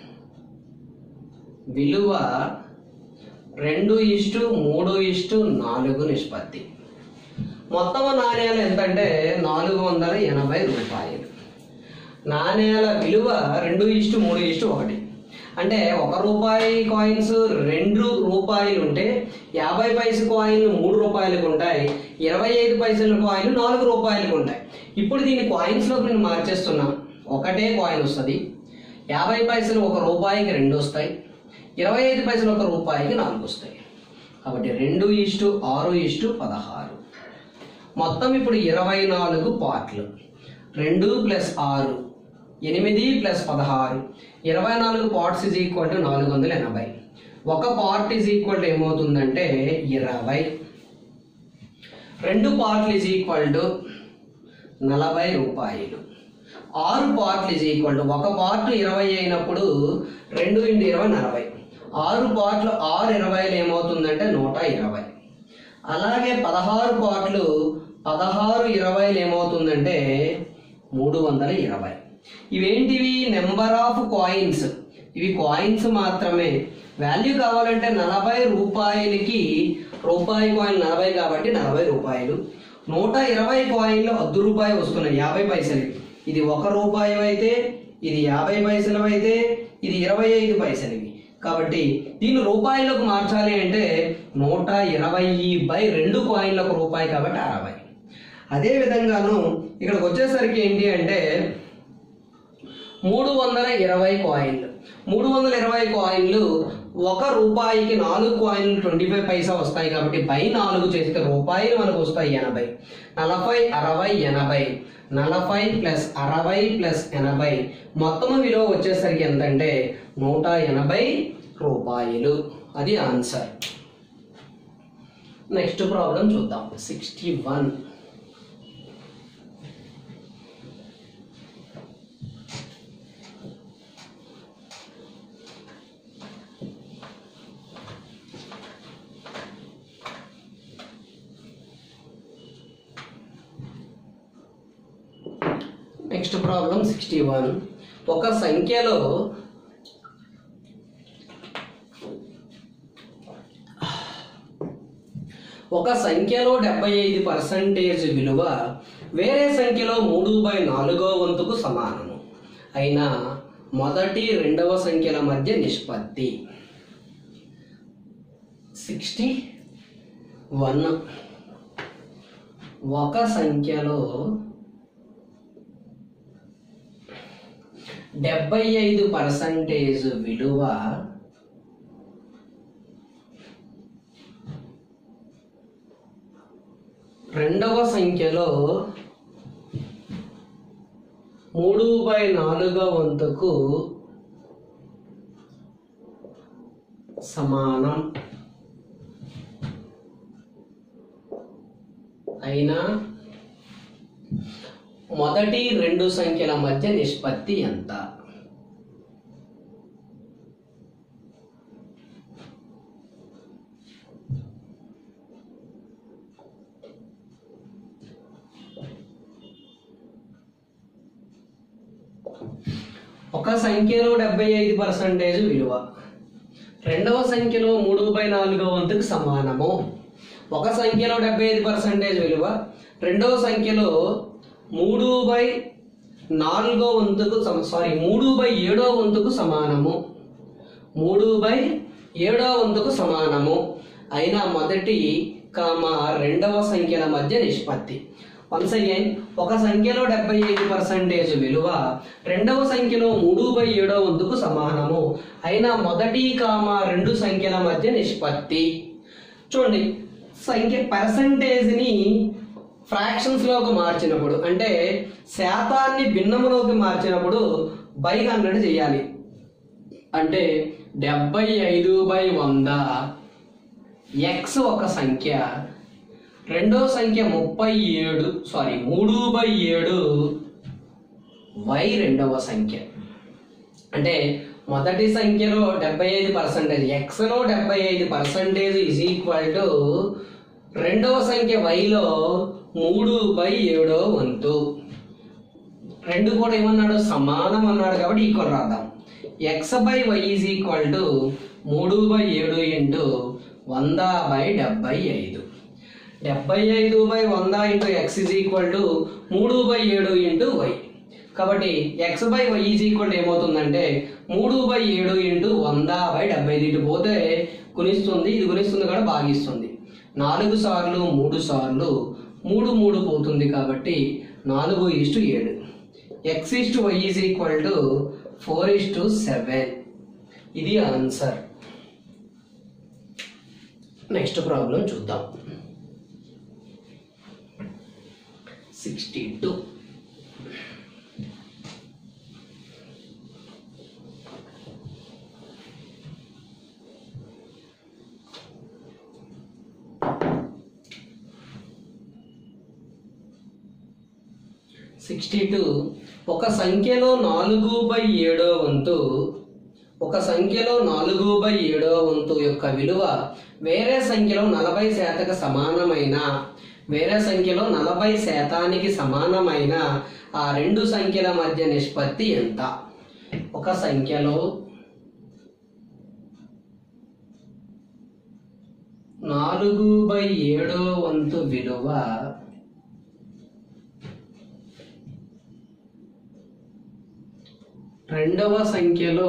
విలువ రెండు ఇష్టు మూడు ఇష్టు నాలుగు నిష్పత్తి మొత్తం నాణ్యాలు ఎంతంటే నాలుగు వందల ఎనభై రూపాయలు నాణ్యాల విలువ రెండు ఇష్టు మూడు ఇష్టు ఒకటి అంటే ఒక రూపాయి కాయిన్స్ రెండు రూపాయలు ఉంటే యాభై పైసలు కాయిన్లు మూడు రూపాయలకు ఉంటాయి ఇరవై ఐదు పైసల కాయిన్లు నాలుగు రూపాయలకు ఉంటాయి ఇప్పుడు దీన్ని కాయిన్స్లోకి నేను మార్చేస్తున్నా ఒకటే కాయిన్ వస్తుంది యాభై పైసలు ఒక రూపాయికి రెండు వస్తాయి ఇరవై ఐదు పైసలు ఒక రూపాయికి నాలుగు వస్తాయి కాబట్టి రెండు ఇష్టు ఆరు ఇష్టు పదహారు మొత్తం ఇప్పుడు ఇరవై నాలుగు పార్ట్లు రెండు ప్లస్ ఆరు ఎనిమిది ప్లస్ పదహారు ఇరవై నాలుగు పార్ట్స్ ఇజ్ ఈక్వల్ టు నాలుగు వందల ఎనభై ఒక పార్ట్ ఈజ్ ఈక్వల్ టు ఏమవుతుందంటే ఇరవై రెండు పార్ట్లు ఈజ్ ఈక్వల్ టు నలభై రూపాయలు ఆరు పార్ట్లు ఈజ్ ఈక్వల్ టు ఒక పార్ట్ ఇరవై అయినప్పుడు రెండు ఇంటూ ఇరవై నలభై ఆరు పార్ట్లు ఆరు ఇరవైలు ఏమవుతుందంటే నూట ఇరవై అలాగే పదహారు పార్ట్లు పదహారు ఇరవైలు ఏమవుతుందంటే మూడు వందల ఇరవై ఇవేంటివి నెంబర్ ఆఫ్ కాయిన్స్ ఇవి కాయిన్స్ మాత్రమే వాల్యూ కావాలంటే నలభై రూపాయలకి రూపాయి కాయిన్ నలభై కాబట్టి నలభై రూపాయలు నూట ఇరవై కాయిన్లు అర్ధ రూపాయి వస్తున్నాయి యాభై పైసలు ఇది ఒక రూపాయి అయితే ఇది యాభై పైసలు అయితే ఇది ఇరవై ఐదు పైసలవి కాబట్టి దీన్ని రూపాయలకు మార్చాలి అంటే నూట ఇరవై బై రెండు కాయిన్లకు రూపాయి కాబట్టి అరవై అదే విధంగాను ఇక్కడికి వచ్చేసరికి ఏంటి అంటే మూడు వందల ఇరవై కాయిన్లు మూడు వందల ఇరవై కాయిన్లు ఒక రూపాయికి నాలుగు కాయిన్లు ట్వంటీ ఫైవ్ పైసా వస్తాయి కాబట్టి బై నాలుగు చేస్తే రూపాయలు మనకు వస్తాయి ఎనభై నలభై అరవై ఎనభై నలభై ప్లస్ అరవై ప్లస్ ఎనభై మొత్తం విలువ వచ్చేసరికి ఎంతంటే నూట ఎనభై రూపాయలు అది ఆన్సర్ నెక్స్ట్ ప్రాబ్లం చూద్దాం sixty one next problem sixty one ఒక సంఖ్యలో ఒక సంఖ్యలో డెబ్బై ఐదు పర్సంటేజ్ విలువ వేరే సంఖ్యలో మూడు బై నాలుగో వంతుకు సమానము అయినా మొదటి రెండవ సంఖ్యల మధ్య నిష్పత్తి సిక్స్టీ వన్ ఒక సంఖ్యలో డెబ్బై ఐదు పర్సంటేజ్ విలువ రెండవ సంఖ్యలో మూడు బై నాలుగో వంతుకు సమానం అయినా మొదటి రెండు సంఖ్యల మధ్య నిష్పత్తి ఎంత ఒక సంఖ్యలో డెబ్బై ఐదు పర్సంటేజ్ విలువ రెండవ సంఖ్యలో మూడు బై నాలుగో వంతుకు సమానము ఒక సంఖ్యలో డెబ్బై ఐదు పర్సెంటేజ్ విలువ రెండవ సంఖ్యలో మూడు బై నాలుగో వంతుకు సారీ మూడు బై ఏడో వంతుకు సమానము మూడు బై ఏడో వంతుకు సమానము అయిన మొదటి కామ రెండవ సంఖ్యల మధ్య నిష్పత్తి వన్స్ అగైన్ ఒక సంఖ్యలో డెబ్బై ఐదు పర్సెంటేజ్ విలువ రెండవ సంఖ్యలో మూడు బై ఏడో వంతుకు సమానము అయిన మొదటి కామ రెండు సంఖ్యల మధ్య నిష్పత్తి చూడండి సంఖ్య పర్సంటేజ్ని ఫ్రాక్షన్స్లోకి మార్చినప్పుడు అంటే శాతాన్ని భిన్నములోకి మార్చినప్పుడు బై హండ్రెడ్ చేయాలి అంటే డెబ్బై ఐదు బై వంద ఎక్స్ ఒక సంఖ్య రెండో సంఖ్య ముప్పై ఏడు సారీ మూడు బై ఏడు వై రెండవ సంఖ్య అంటే మొదటి సంఖ్యలో డెబ్బై ఐదు పర్సెంటేజ్ ఎక్స్లో డెబ్బై ఐదు పర్సెంటేజ్ ఈజ్ ఈక్వల్ టు రెండవ సంఖ్య వైలో మూడు బై ఏడో వంతు రెండు కూడా ఏమన్నాడు సమానం అన్నాడు కాబట్టి ఈక్వల్ రాద్దాం x by y is equal to మూడు బై ఏడు ఇంటూ వంద బై డెబ్బై ఐదు డెబ్బై ఐదు బై వంద into x is equal to మూడు బై ఏడు ఇంటూ వై కాబట్టి x by y is equal ఏమవుతుందంటే మూడు బై ఏడు ఇంటూ వంద బై డెబ్బై ఐదు ఇటు పోతే గుణిస్తుంది ఇది గుణిస్తుంది కూడా భాగిస్తుంది నాలుగు సార్లు మూడు సార్లు మూడు మూడు పోతుంది కాబట్టి నాలుగు ఇస్టు ఏడు x is to y is equal to four is to seven ఇది ఆన్సర్ నెక్స్ట్ ప్రాబ్లం చూద్దాం సిక్స్టీ టూ సిక్స్టీ టూ ఒక సంఖ్యలో నాలుగు బై ఏడో వంతు ఒక సంఖ్యలో నాలుగు బై ఏడో వంతు యొక్క విలువ వేరే సంఖ్యలో నలభై శాతకు సమానమైన వేరే సంఖ్యలో నలభై శాతానికి సమానమైన ఆ రెండు సంఖ్యల మధ్య నిష్పత్తి ఎంత ఒక సంఖ్యలో నాలుగు బై ఏడో వంతు విలువ రెండవ సంఖ్యలో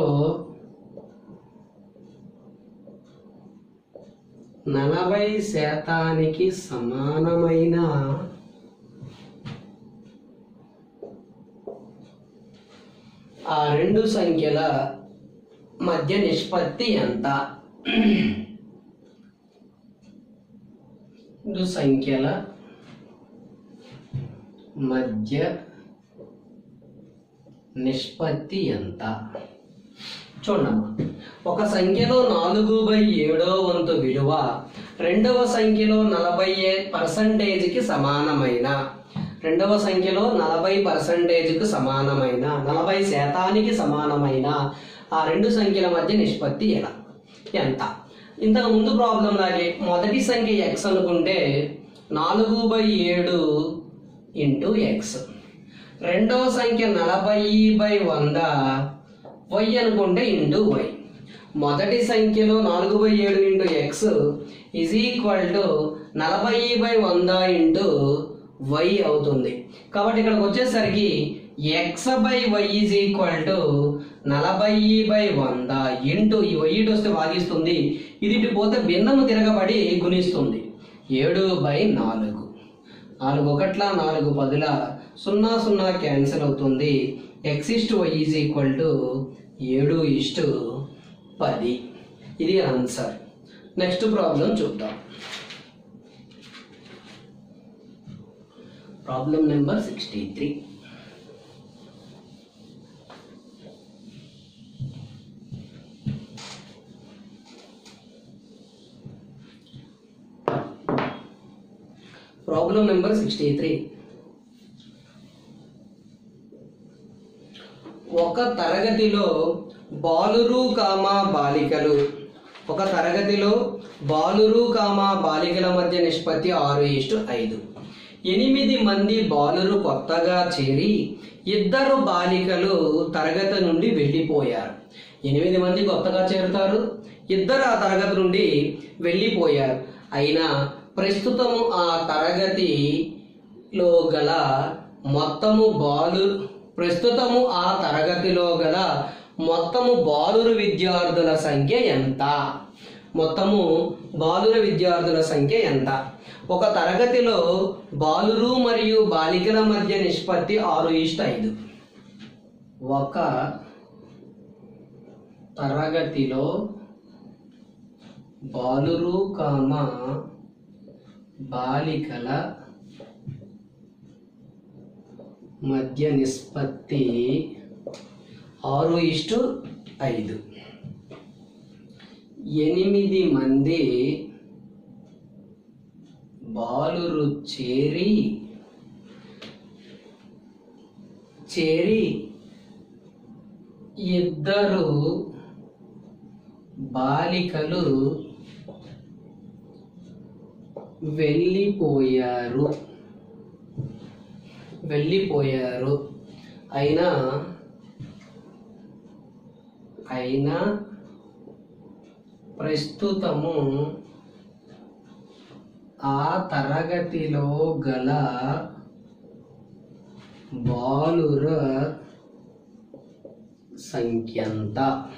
నలభై శాతానికి సమానమైన ఆ రెండు సంఖ్యల మధ్య నిష్పత్తి ఎంత రెండు సంఖ్యల మధ్య నిష్పత్తి ఎంత చూడమ్మా ఒక సంఖ్యలో నాలుగు బై ఏడో వంతు విలువ రెండవ సంఖ్యలో నలభై పర్సంటేజ్కి సమానమైన రెండవ సంఖ్యలో నలభై పర్సంటేజ్కి సమానమైన నలభై శాతానికి సమానమైన ఆ రెండు సంఖ్యల మధ్య నిష్పత్తి ఎలా ఎంత ఇంతకు ముందు ప్రాబ్లం లాగే మొదటి సంఖ్య ఎక్స్ అనుకుంటే నాలుగు బై ఏడు ఇంటూ ఎక్స్ రెండవ సంఖ్య నలభై బై వంద వై అనుకుంటే ఇంటూ వై మొదటి సంఖ్యలో నాలుగు బై ఏడు into x is equal to నలభై బై వంద ఇంటూ వై అవుతుంది కాబట్టి ఇక్కడికి వచ్చేసరికి x by y is equal to నలభై బై వంద ఇంటూ ఈ వై ఇటు వస్తే భాగిస్తుంది ఇది ఇటు పోతే భిన్నము తిరగబడి గుణిస్తుంది ఏడు బై నాలుగు నాలుగు ఒకట్ల నాలుగు పదుల సున్నా సున్నా క్యాన్సిల్ అవుతుంది x is to y is equal to ఏడు ఇస్టు పది ఇది ఆన్సర్ నెక్స్ట్ ప్రాబ్లం చూద్దాం problem number sixty three problem number sixty three ఒక తరగతిలో బాలురు కామా బాలికలు ఒక తరగతిలో బాలురు కామా బాలికల మధ్య నిష్పత్తి ఆరు ఇష్టు ఐదు ఎనిమిది మంది బాలురు కొత్తగా చేరి ఇద్దరు బాలికలు తరగతి నుండి వెళ్ళిపోయారు ఎనిమిది మంది కొత్తగా చేరుతారు ఇద్దరు ఆ తరగతి నుండి వెళ్ళిపోయారు అయినా ప్రస్తుతం ఆ తరగతిలో గల మొత్తము బాలు ప్రస్తుతము ఆ తరగతిలో గల మొత్తము బాలురు విద్యార్థుల సంఖ్య ఎంత మొత్తము బాలుర విద్యార్థుల సంఖ్య ఎంత ఒక తరగతిలో బాలురు మరియు బాలికల మధ్య నిష్పత్తి ఆరు ఇష్ట ఐదు ఒక తరగతిలో బాలురు కామ బాలికల మధ్య నిష్పత్తి ఆరు ఇష్టు ఐదు ఎనిమిది మంది బాలురు చేరి చేరి ఇద్దరు బాలికలు వెళ్ళిపోయారు వెళ్ళిపోయారు అయినా అయినా ప్రస్తుతము ఆ తరగతిలో గల బాలుర సంఖ్యంత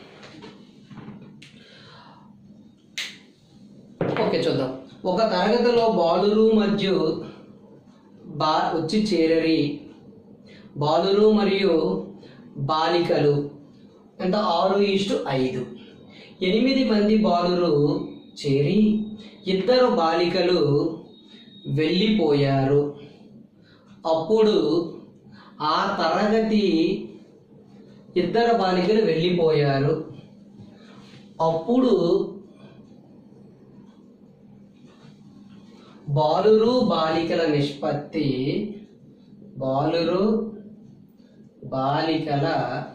ఓకే చూద్దాం ఒక తరగతిలో బాలురు మరియు బా వచ్చి చేరరి బాలురు మరియు బాలికలు ఎంత ఆరు ఇష్టు ఐదు ఎనిమిది మంది బాలురు చేరి ఇద్దరు బాలికలు వెళ్ళిపోయారు అప్పుడు ఆ తరగతి ఇద్దరు బాలికలు వెళ్ళిపోయారు అప్పుడు బాలురు బాలికల నిష్పత్తి బాలురు బాలికల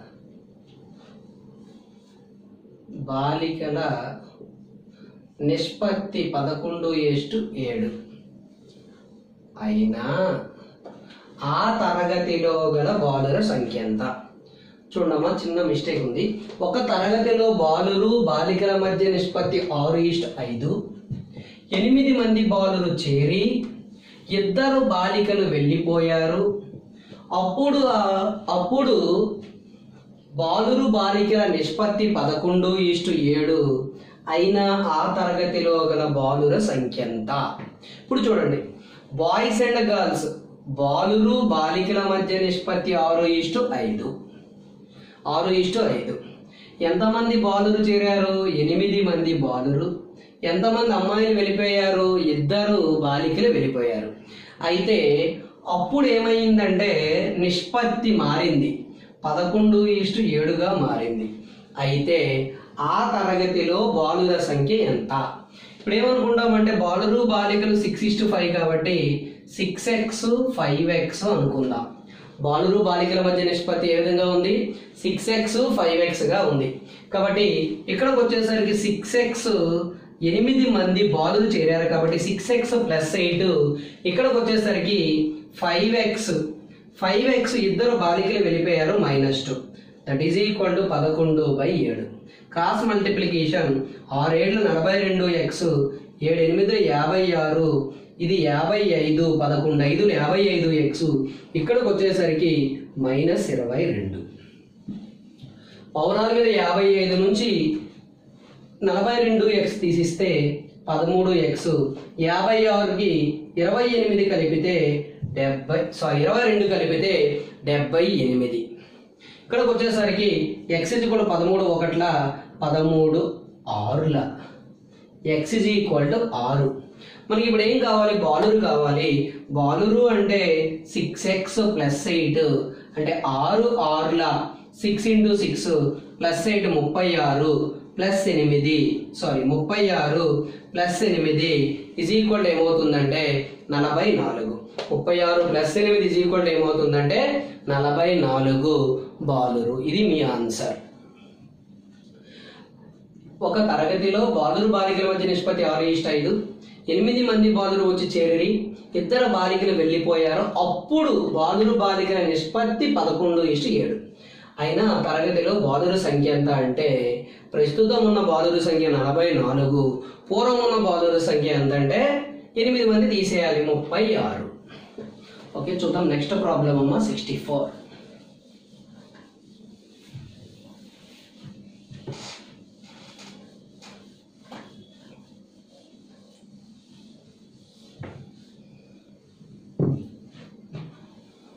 బాలికల నిష్పత్తి పదకొండు ఏష్టు ఏడు అయినా ఆ తరగతిలో గల బాలుర సంఖ్య ఎంత చూడమ్మా చిన్న మిస్టేక్ ఉంది ఒక తరగతిలో బాలురు బాలికల మధ్య నిష్పత్తి ఆరు ఈస్ట్ ఐదు ఎనిమిది మంది బాలురు చేరి ఇద్దరు బాలికలు వెళ్ళిపోయారు అప్పుడు ఆ- అప్పుడు బాలురు బాలికల నిష్పత్తి పదకొండు ఈస్టు ఏడు అయినా ఆ తరగతిలో గల బాలుర సంఖ్య ఎంత ఇప్పుడు చూడండి బాయ్స్ అండ్ గర్ల్స్ బాలురు బాలికల మధ్య నిష్పత్తి ఆరు ఈస్టు ఐదు ఆరు ఇష్టు ఐదు ఎంతమంది బాలురు చేరారు ఎనిమిది మంది బాలురు ఎంతమంది అమ్మాయిలు వెళ్ళిపోయారు ఇద్దరు బాలికలు వెళ్ళిపోయారు అయితే అప్పుడు ఏమైందంటే నిష్పత్తి మారింది పదకొండు ఇష్టు ఏడుగా మారింది అయితే ఆ తరగతిలో బాలుర సంఖ్య ఎంత ఇప్పుడు ఏమనుకుంటామంటే బాలురు బాలికలు సిక్స్ ఇష్టు ఫైవ్ కాబట్టి సిక్స్ ఎక్స్ ఫైవ్ ఎక్స్ అనుకుందాం బాలురు బాలికల మధ్య నిష్పత్తి ఏ విధంగా ఉంది సిక్స్ ఎక్స్ ఫైవ్ ఎక్స్గా ఉంది కాబట్టి ఇక్కడికి వచ్చేసరికి సిక్స్ ఎక్స్ ఎనిమిది మంది బాలురు చేరారు కాబట్టి సిక్స్ ఎక్స్ ప్లస్ ఎయిట్ ఇక్కడికి వచ్చేసరికి ఫైవ్ ఎక్స్ ఫైవ్ ఎక్స్ ఇద్దరు బాలికలు వెళ్ళిపోయారు minus two that is equal to పదకొండు బై ఏడు క్రాస్ మల్టిప్లికేషన్ ఆరేళ్ళు నలభై రెండు ఎక్స్ ఏడు ఎనిమిది యాభై ఆరు ఇది యాభై ఐదు పదకొండు ఐదు యాభై ఐదు ఎక్స్ ఇక్కడికి వచ్చేసరికి మైనస్ ఇరవై రెండు పౌరాల మీద యాభై ఐదు నుంచి నలభై రెండు ఎక్స్ తీసిస్తే పదమూడు ఎక్స్ యాభై ఆరుకి ఇరవై ఎనిమిది కలిపితే డెబ్బై సారీ ఇరవై రెండు కలిపితే డెబ్బై ఎనిమిది ఇక్కడికి వచ్చేసరికి ఎక్స్ ఇజ్ కూడా పదమూడు ఒకట్ల పదమూడు ఆరుల ఎక్స్ ఇజ్ ఈక్వల్ టు ఆరు మనకి ఇప్పుడు ఏం కావాలి బాలురు కావాలి బాలురు అంటే సిక్స్ ఎక్స్ ప్లస్ ఎయిట్ అంటే ఆరు ఆరుల six into six plus eight ముప్పై ఆరు ప్లస్ ఎనిమిది సారీ ముప్పై ఆరు ప్లస్ ఎనిమిది ఇజ్ ఈక్వల్ ఏమవుతుందంటే నలభై నాలుగు ముప్పై ఆరు ప్లస్ ఎనిమిది ఇజ్ ఈక్వల్ ఏమవుతుందంటే నలభై నాలుగు బాలురు ఇది మీ ఆన్సర్ ఒక తరగతిలో బాలురు బాలికల మధ్య నిష్పత్తి ఆరు ఇష్ట ఐదు ఎనిమిది మంది బాలురు వచ్చి చేరి ఇద్దరు బాలికలు వెళ్ళిపోయారు అప్పుడు బాలురు బాలికల నిష్పత్తి పదకొండు ఇష్ట ఏడు అయినా ఆ తరగతిలో బాలుర సంఖ్య ఎంత అంటే ప్రస్తుతం ఉన్న బాలుర సంఖ్య నలభై నాలుగు పూర్వం ఉన్న బాలుర సంఖ్య ఎంత అంటే ఎనిమిది మంది తీసేయాలి ముప్పై ఆరు ఓకే చూద్దాం నెక్స్ట్ ప్రాబ్లం అమ్మ sixty four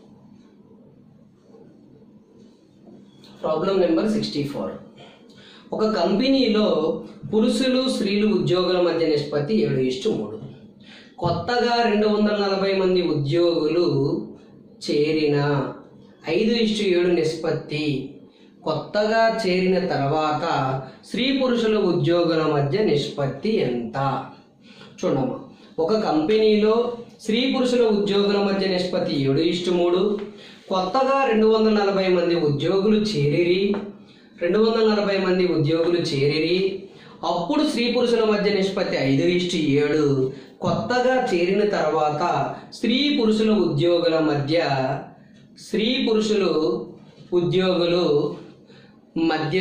problem number sixty four ఒక కంపెనీలో పురుషులు స్త్రీలు ఉద్యోగుల మధ్య నిష్పత్తి ఏడు ఇష్టు మూడు కొత్తగా రెండు వందల నలభై మంది ఉద్యోగులు చేరిన ఐదు ఇష్టు ఏడు నిష్పత్తి కొత్తగా చేరిన తర్వాత స్త్రీ పురుషుల ఉద్యోగుల మధ్య నిష్పత్తి ఎంత చూడమ్మా ఒక కంపెనీలో స్త్రీ పురుషుల ఉద్యోగుల మధ్య నిష్పత్తి ఏడు ఇష్టు మూడు కొత్తగా రెండు వందల నలభై మంది ఉద్యోగులు చేరిరి రెండు వందల నలభై మంది ఉద్యోగులు చేరిరి అప్పుడు స్త్రీ పురుషుల మధ్య నిష్పత్తి ఐదు ఇష్టు ఏడు కొత్తగా చేరిన తర్వాత స్త్రీ పురుషుల ఉద్యోగుల మధ్య స్త్రీ పురుషులు ఉద్యోగులు మధ్య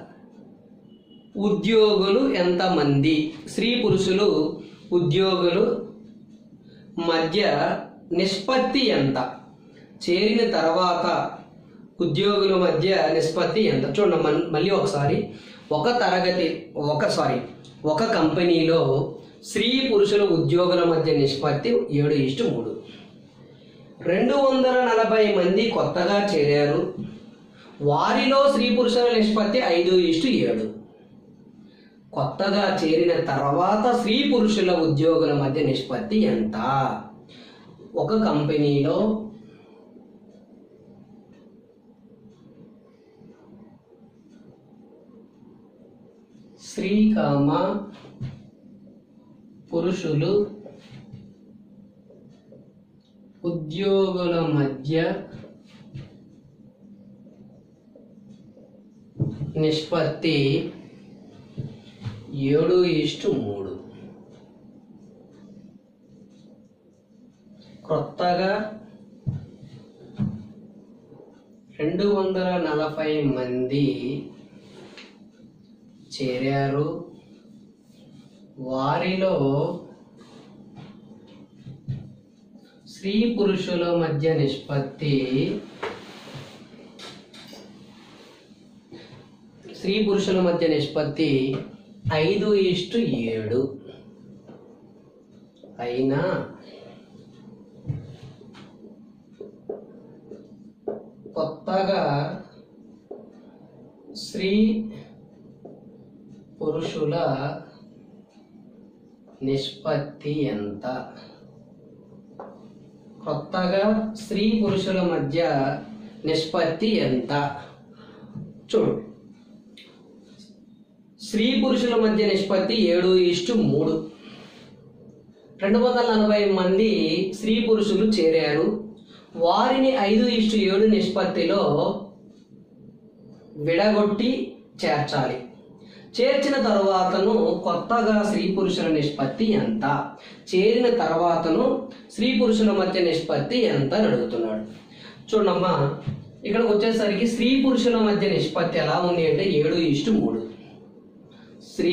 ఉద్యోగులు ఎంతమంది స్త్రీ పురుషులు ఉద్యోగులు మధ్య నిష్పత్తి ఎంత చేరిన తర్వాత ఉద్యోగుల మధ్య నిష్పత్తి ఎంత చూడండి మన్- మళ్ళీ ఒకసారి ఒక తరగతి ఒక సారీ ఒక కంపెనీలో స్త్రీ పురుషుల ఉద్యోగుల మధ్య నిష్పత్తి ఏడు ఇష్టు మూడు రెండు వందల నలభై మంది కొత్తగా చేరారు వారిలో స్త్రీ పురుషుల నిష్పత్తి ఐదు ఇష్టు ఏడు కొత్తగా చేరిన తర్వాత స్త్రీ పురుషుల ఉద్యోగుల మధ్య నిష్పత్తి ఎంత ఒక కంపెనీలో స్త్రీ కామ పురుషులు ఉద్యోగుల మధ్య నిష్పత్తి ఏడు ఇష్టు మూడు కొత్తగా రెండు వందల నలభై మంది చేరారు వారిలో స్త్రీ పురుషుల మధ్య నిష్పత్తి స్త్రీ పురుషుల మధ్య నిష్పత్తి ఐదు ఇష్టు ఏడు అయినా కొత్తగా స్త్రీ పురుషుల నిష్పత్తి ఎంత కొత్తగా స్త్రీ పురుషుల మధ్య నిష్పత్తి ఎంత చూడు స్త్రీ పురుషుల మధ్య నిష్పత్తి ఏడు ఇష్టు మూడు రెండు వందల నలభై మంది స్త్రీ పురుషులు చేరారు వారిని ఐదు ఇష్టు ఏడు నిష్పత్తిలో విడగొట్టి చేర్చాలి చేర్చిన తరువాతను కొత్తగా స్త్రీ పురుషుల నిష్పత్తి ఎంత చేరిన తర్వాతను స్త్రీ పురుషుల మధ్య నిష్పత్తి ఎంత అని అడుగుతున్నాడు చూడమ్మా ఇక్కడికి వచ్చేసరికి స్త్రీ పురుషుల మధ్య నిష్పత్తి ఎలా ఉంది అంటే ఏడు ఇష్టు మూడు స్త్రీ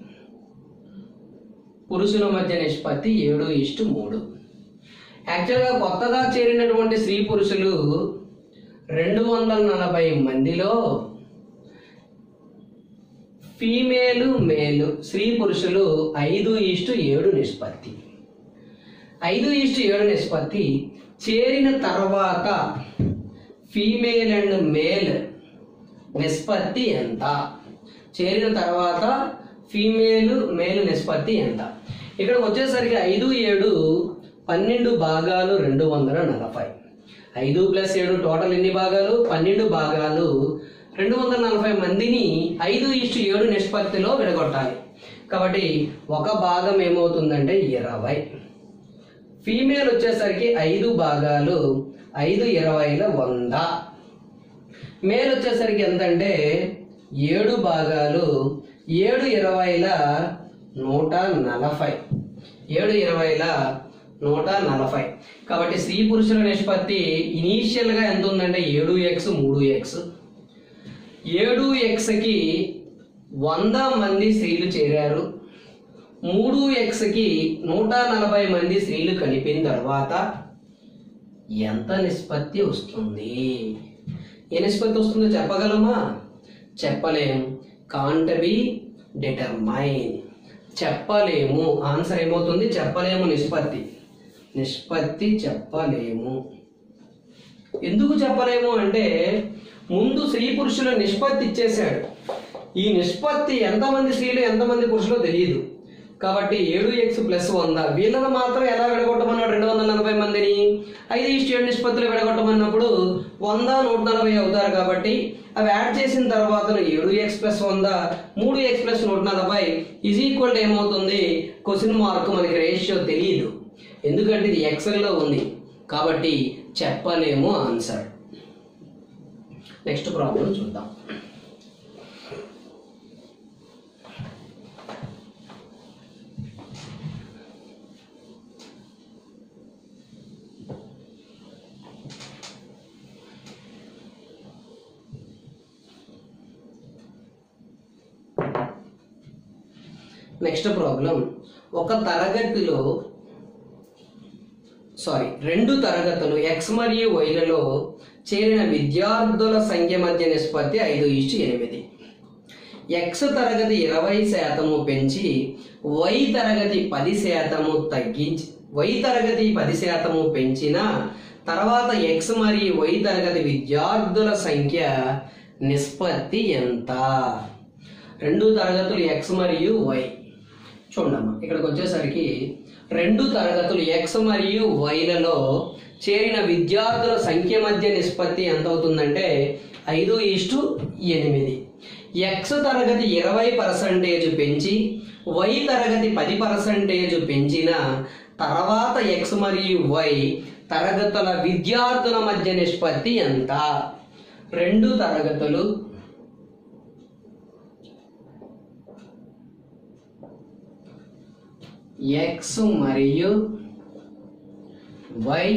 పురుషుల మధ్య నిష్పత్తి ఏడు ఇష్టు మూడు యాక్చువల్గా కొత్తగా చేరినటువంటి స్త్రీ పురుషులు రెండు వందల నలభై మందిలో ఫీమేలు మేలు స్త్రీ పురుషులు ఐదు ఈస్టు ఏడు నిష్పత్తి ఐదు ఈస్టు ఏడు నిష్పత్తి చేరిన తర్వాత ఫీమేల్ అండ్ మేల్ నిష్పత్తి ఎంత చేరిన తర్వాత ఫీమేల్ మేల్ నిష్పత్తి ఎంత ఇక్కడికి వచ్చేసరికి ఐదు ఏడు పన్నెండు భాగాలు రెండు వందల నలభై ఐదు ప్లస్ ఏడు టోటల్ ఎన్ని భాగాలు పన్నెండు భాగాలు రెండు వందల నలభై మందిని ఐదు ఇష్టు ఏడు నిష్పత్తిలో విడగొట్టాలి కాబట్టి ఒక భాగం ఏమవుతుందంటే ఇరవై ఫీమేల్ వచ్చేసరికి ఐదు భాగాలు ఐదు ఇరవైల వంద మేల్ వచ్చేసరికి ఎంతంటే ఏడు భాగాలు ఏడు ఇరవైల నూట నలభై ఏడు ఇరవైల నూట నలభై కాబట్టి స్త్రీ పురుషుల నిష్పత్తి ఇనీషియల్గా ఎంత ఉందంటే ఏడు ఎక్స్ మూడు ఎక్స్ ఏడు ఎక్స్కి వంద మంది స్త్రీలు చేరారు మూడు ఎక్స్కి నూట నలభై మంది స్త్రీలు కలిపిన తర్వాత ఎంత నిష్పత్తి వస్తుంది ఏ నిష్పత్తి వస్తుందో చెప్పగలమా చెప్పలేం కాంట్ బి డిటర్మైన్ చెప్పలేము ఆన్సర్ ఏమవుతుంది చెప్పలేము నిష్పత్తి నిష్పత్తి చెప్పలేము ఎందుకు చెప్పలేము అంటే ముందు స్త్రీ పురుషుల నిష్పత్తి ఇచ్చేశాడు ఈ నిష్పత్తి ఎంతమంది స్త్రీలు ఎంతమంది పురుషులు తెలియదు కాబట్టి ఏడు ఎక్స్ ప్లస్ వంద వీళ్ళని మాత్రం ఎలా విడగొట్టమన్నాడు రెండు వందల నలభై మందిని ఐదు ఇష్ట ఏడు నిష్పత్తులు విడగొట్టమన్నప్పుడు వంద నూట నలభై అవుతారు కాబట్టి అవి యాడ్ చేసిన తర్వాత ఏడు ఎక్స్ ప్లస్ వంద మూడు ఎక్స్ ప్లస్ నూట నలభై ఈజ్ ఈక్వల్ ఏమవుతుంది క్వశ్చన్ మార్క్ మనకి రేషియో తెలియదు ఎందుకంటే ఇది ఎక్సెల్లో ఉంది కాబట్టి చెప్పలేము ఆన్సర్ నెక్స్ట్ ప్రాబ్లం చూద్దాం నెక్స్ట్ ప్రాబ్లం ఒక తరగతిలో సారీ రెండు తరగతులు ఎక్స్ మరియు వైలలో చేరిన విద్యార్థుల సంఖ్య మధ్య నిష్పత్తి ఐదు ఇష్టు ఎనిమిది ఎక్స్ తరగతి ఇరవై శాతము పెంచి వై తరగతి పది శాతము తగ్గించి వై తరగతి పది శాతము పెంచిన తర్వాత ఎక్స్ మరియు వై తరగతి విద్యార్థుల సంఖ్య నిష్పత్తి ఎంత రెండు తరగతులు ఎక్స్ మరియు వై చూడమ్మా ఇక్కడికి వచ్చేసరికి రెండు తరగతులు ఎక్స్ మరియు వైలలో చేరిన విద్యార్థుల సంఖ్య మధ్య నిష్పత్తి ఎంత అవుతుందంటే ఐదు ఈస్టు ఎనిమిది ఎక్స్ తరగతి ఇరవై పర్సంటేజ్ పెంచి వై తరగతి పది పర్సంటేజ్ పెంచిన తర్వాత ఎక్స్ మరియు వై తరగతుల విద్యార్థుల మధ్య నిష్పత్తి ఎంత రెండు తరగతులు ఎక్స్ మరియు వై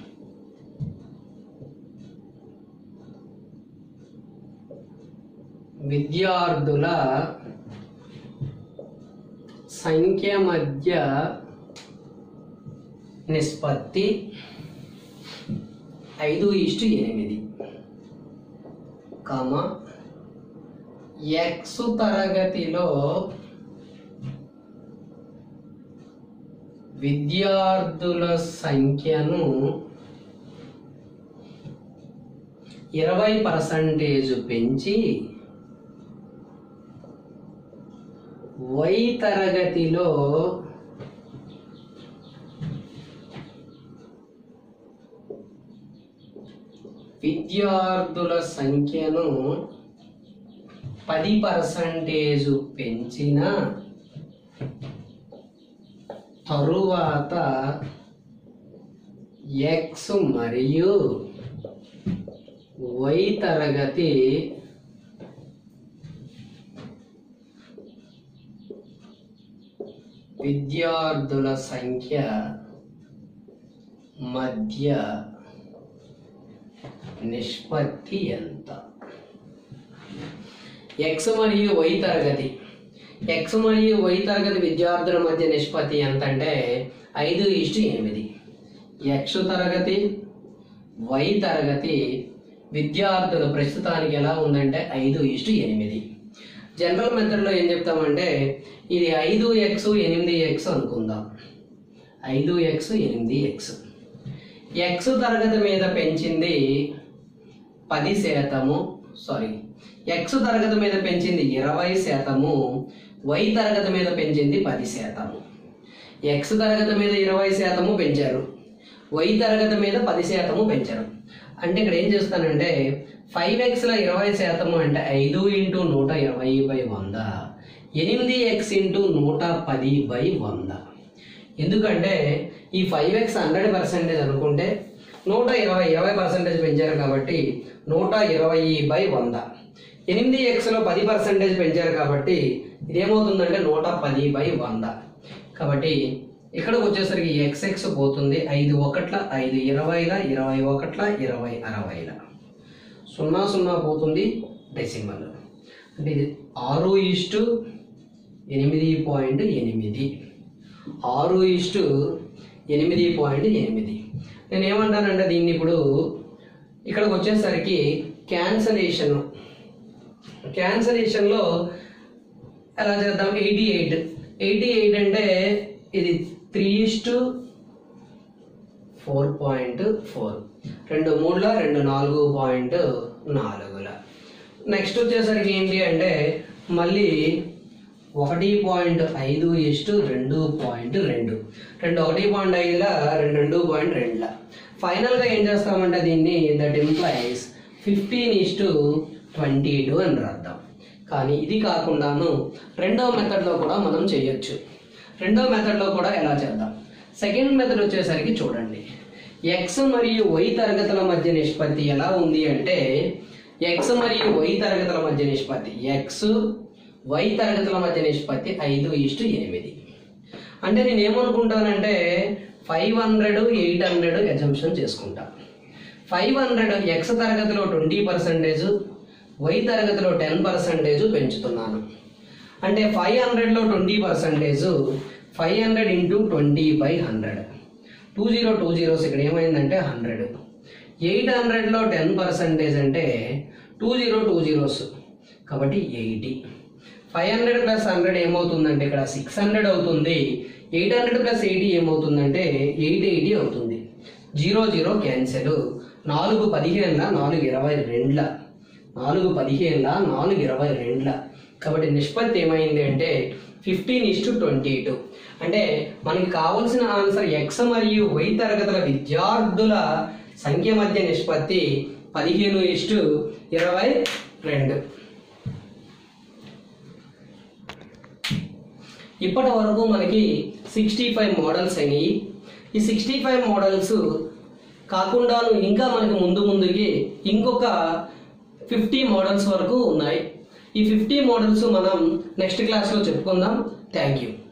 విద్యార్థుల సంఖ్య మధ్య నిష్పత్తి ఐదు ఇష్టు ఎనిమిది కామ ఎక్స్ తరగతిలో విద్యార్థుల సంఖ్యను ఇరవై పర్సంటేజ్ పెంచి వై తరగతిలో విద్యార్థుల సంఖ్యను పది పర్సంటేజ్ పెంచిన తరువాత ఎక్స్ మరియు వై తరగతి విద్యార్థుల సంఖ్య మధ్య నిష్పత్తి ఎంత ఎక్స్ మరియు వై తరగతి ఎక్స్ మరియు వై తరగతి విద్యార్థుల మధ్య నిష్పత్తి ఎంత అంటే ఐదు ఇష్టు ఎనిమిది ఎక్స్ తరగతి వై తరగతి విద్యార్థులు ప్రస్తుతానికి ఎలా ఉందంటే ఐదు ఇష్టు ఎనిమిది జనరల్ మెథడ్లో ఏం చెప్తామంటే ఇది ఐదు ఎక్స్ ఎనిమిది ఎక్స్ అనుకుందాం ఐదు ఎక్స్ ఎనిమిది ఎక్స్ ఎక్స్ తరగతి మీద పెంచింది పది శాతము సారీ ఎక్స్ తరగతి మీద పెంచింది ఇరవై శాతము వై తరగతి మీద పెంచింది పది శాతము ఎక్స్ తరగతి మీద ఇరవై శాతము పెంచారు వై తరగతి మీద పది శాతము పెంచారు అంటే ఇక్కడ ఏం చేస్తానంటే ఫైవ్ ఎక్స్ల ఇరవై శాతము అంటే ఐదు ఇంటూ నూట ఇరవై బై వంద ఎనిమిది ఎక్స్ ఇంటూ నూట పది బై వంద ఎందుకంటే ఈ ఫైవ్ ఎక్స్ హండ్రెడ్ పర్సెంటేజ్ అనుకుంటే నూట ఇరవై ఇరవై పర్సెంటేజ్ పెంచారు కాబట్టి నూట ఇరవై బై వంద ఎనిమిది ఎక్స్లో పది పర్సెంటేజ్ పెంచారు కాబట్టి ఇదేమవుతుందంటే నూట పది బై వంద కాబట్టి ఇక్కడికి వచ్చేసరికి ఎక్స్ ఎక్స్ పోతుంది ఐదు ఒకట్ల ఐదు ఇరవైల ఇరవై ఒకట్ల ఇరవై అరవైల సున్నా సున్నా పోతుంది డెసిమల్ అంటే ఇది ఆరు ఈస్టు ఎనిమిది పాయింట్ ఎనిమిది ఆరు ఈస్టు ఎనిమిది పాయింట్ ఎనిమిది నేను ఏమంటానంటే దీన్ని ఇప్పుడు ఇక్కడికి వచ్చేసరికి క్యాన్సలేషన్ క్యాన్సలేషన్లో ఎలా చేద్దాం ఎయిటీ ఎయిట్ ఎయిటీ ఎయిట్ అంటే ఇది three is to four point four రెండు మూడుల రెండు నాలుగు పాయింట్ నాలుగుల నెక్స్ట్ వచ్చేసరికి ఏంటి అంటే మళ్ళీ ఒకటి పాయింట్ ఐదు ఇష్టు రెండు పాయింట్ రెండు రెండు ఒకటి పాయింట్ ఐదులా రెండు రెండు పాయింట్ రెండులా ఫైనల్గా ఏం చేస్తామంటే దీన్ని that implies fifteen is to twenty two అని రాద్దాం కానీ ఇది కాకుండాను రెండవ మెథడ్లో కూడా మనం చేయొచ్చు రెండవ మెథడ్లో కూడా ఎలా చేద్దాం సెకండ్ మెథడ్ వచ్చేసరికి చూడండి ఎక్స్ మరియు వై తరగతుల మధ్య నిష్పత్తి ఎలా ఉంది అంటే ఎక్స్ మరియు వై తరగతుల మధ్య నిష్పత్తి ఎక్స్ వై తరగతుల మధ్య నిష్పత్తి ఐదు ఇష్టు ఎనిమిది అంటే నేను ఏమనుకుంటానంటే five hundred eight hundred assumption చేసుకుంటా ఫైవ్ హండ్రెడ్ ఎక్స్ తరగతిలో ట్వంటీ పర్సెంటేజ్ వై తరగతిలో టెన్ పర్సెంటేజ్ పెంచుతున్నాను అంటే ఫైవ్ హండ్రెడ్లో twenty percentage five hundred into twenty by hundred two zero two zeros ఇక్కడ ఏమైందంటే హండ్రెడ్ ఎయిట్ హండ్రెడ్లో టెన్ పర్సెంటేజ్ అంటే టూ జీరో టూ జీరోస్ కాబట్టి eighty five hundred plus hundred ఏమవుతుందంటే ఇక్కడ సిక్స్ హండ్రెడ్ అవుతుంది ఎయిట్ హండ్రెడ్ ప్లస్ ఎయిటీ ఏమవుతుందంటే ఎయిట్ ఎయిటీ అవుతుంది జీరో జీరో క్యాన్సెల్ నాలుగు పదిహేనుల నాలుగు ఇరవై రెండుల నాలుగు పదిహేనుల నాలుగు ఇరవై రెండుల కాబట్టి నిష్పత్తి ఏమైంది అంటే ఫిఫ్టీన్ ఇస్టు ట్వంటీ టూ అంటే మనకి కావాల్సిన ఆన్సర్ ఎక్స్ మరియు వై తరగతుల విద్యార్థుల సంఖ్య మధ్య నిష్పత్తి పదిహేను ఇస్టు ఇరవై రెండు ఇప్పటి వరకు మనకి సిక్స్టీ ఫైవ్ మోడల్స్ అయినాయి ఈ సిక్స్టీ ఫైవ్ మోడల్స్ కాకుండాను ఇంకా మనకి ముందు ముందుకి ఇంకొక ఫిఫ్టీ మోడల్స్ వరకు ఉన్నాయి ఈ ఫిఫ్టీ మోడల్స్ మనం నెక్స్ట్ క్లాస్లో చెప్పుకుందాం థ్యాంక్ యూ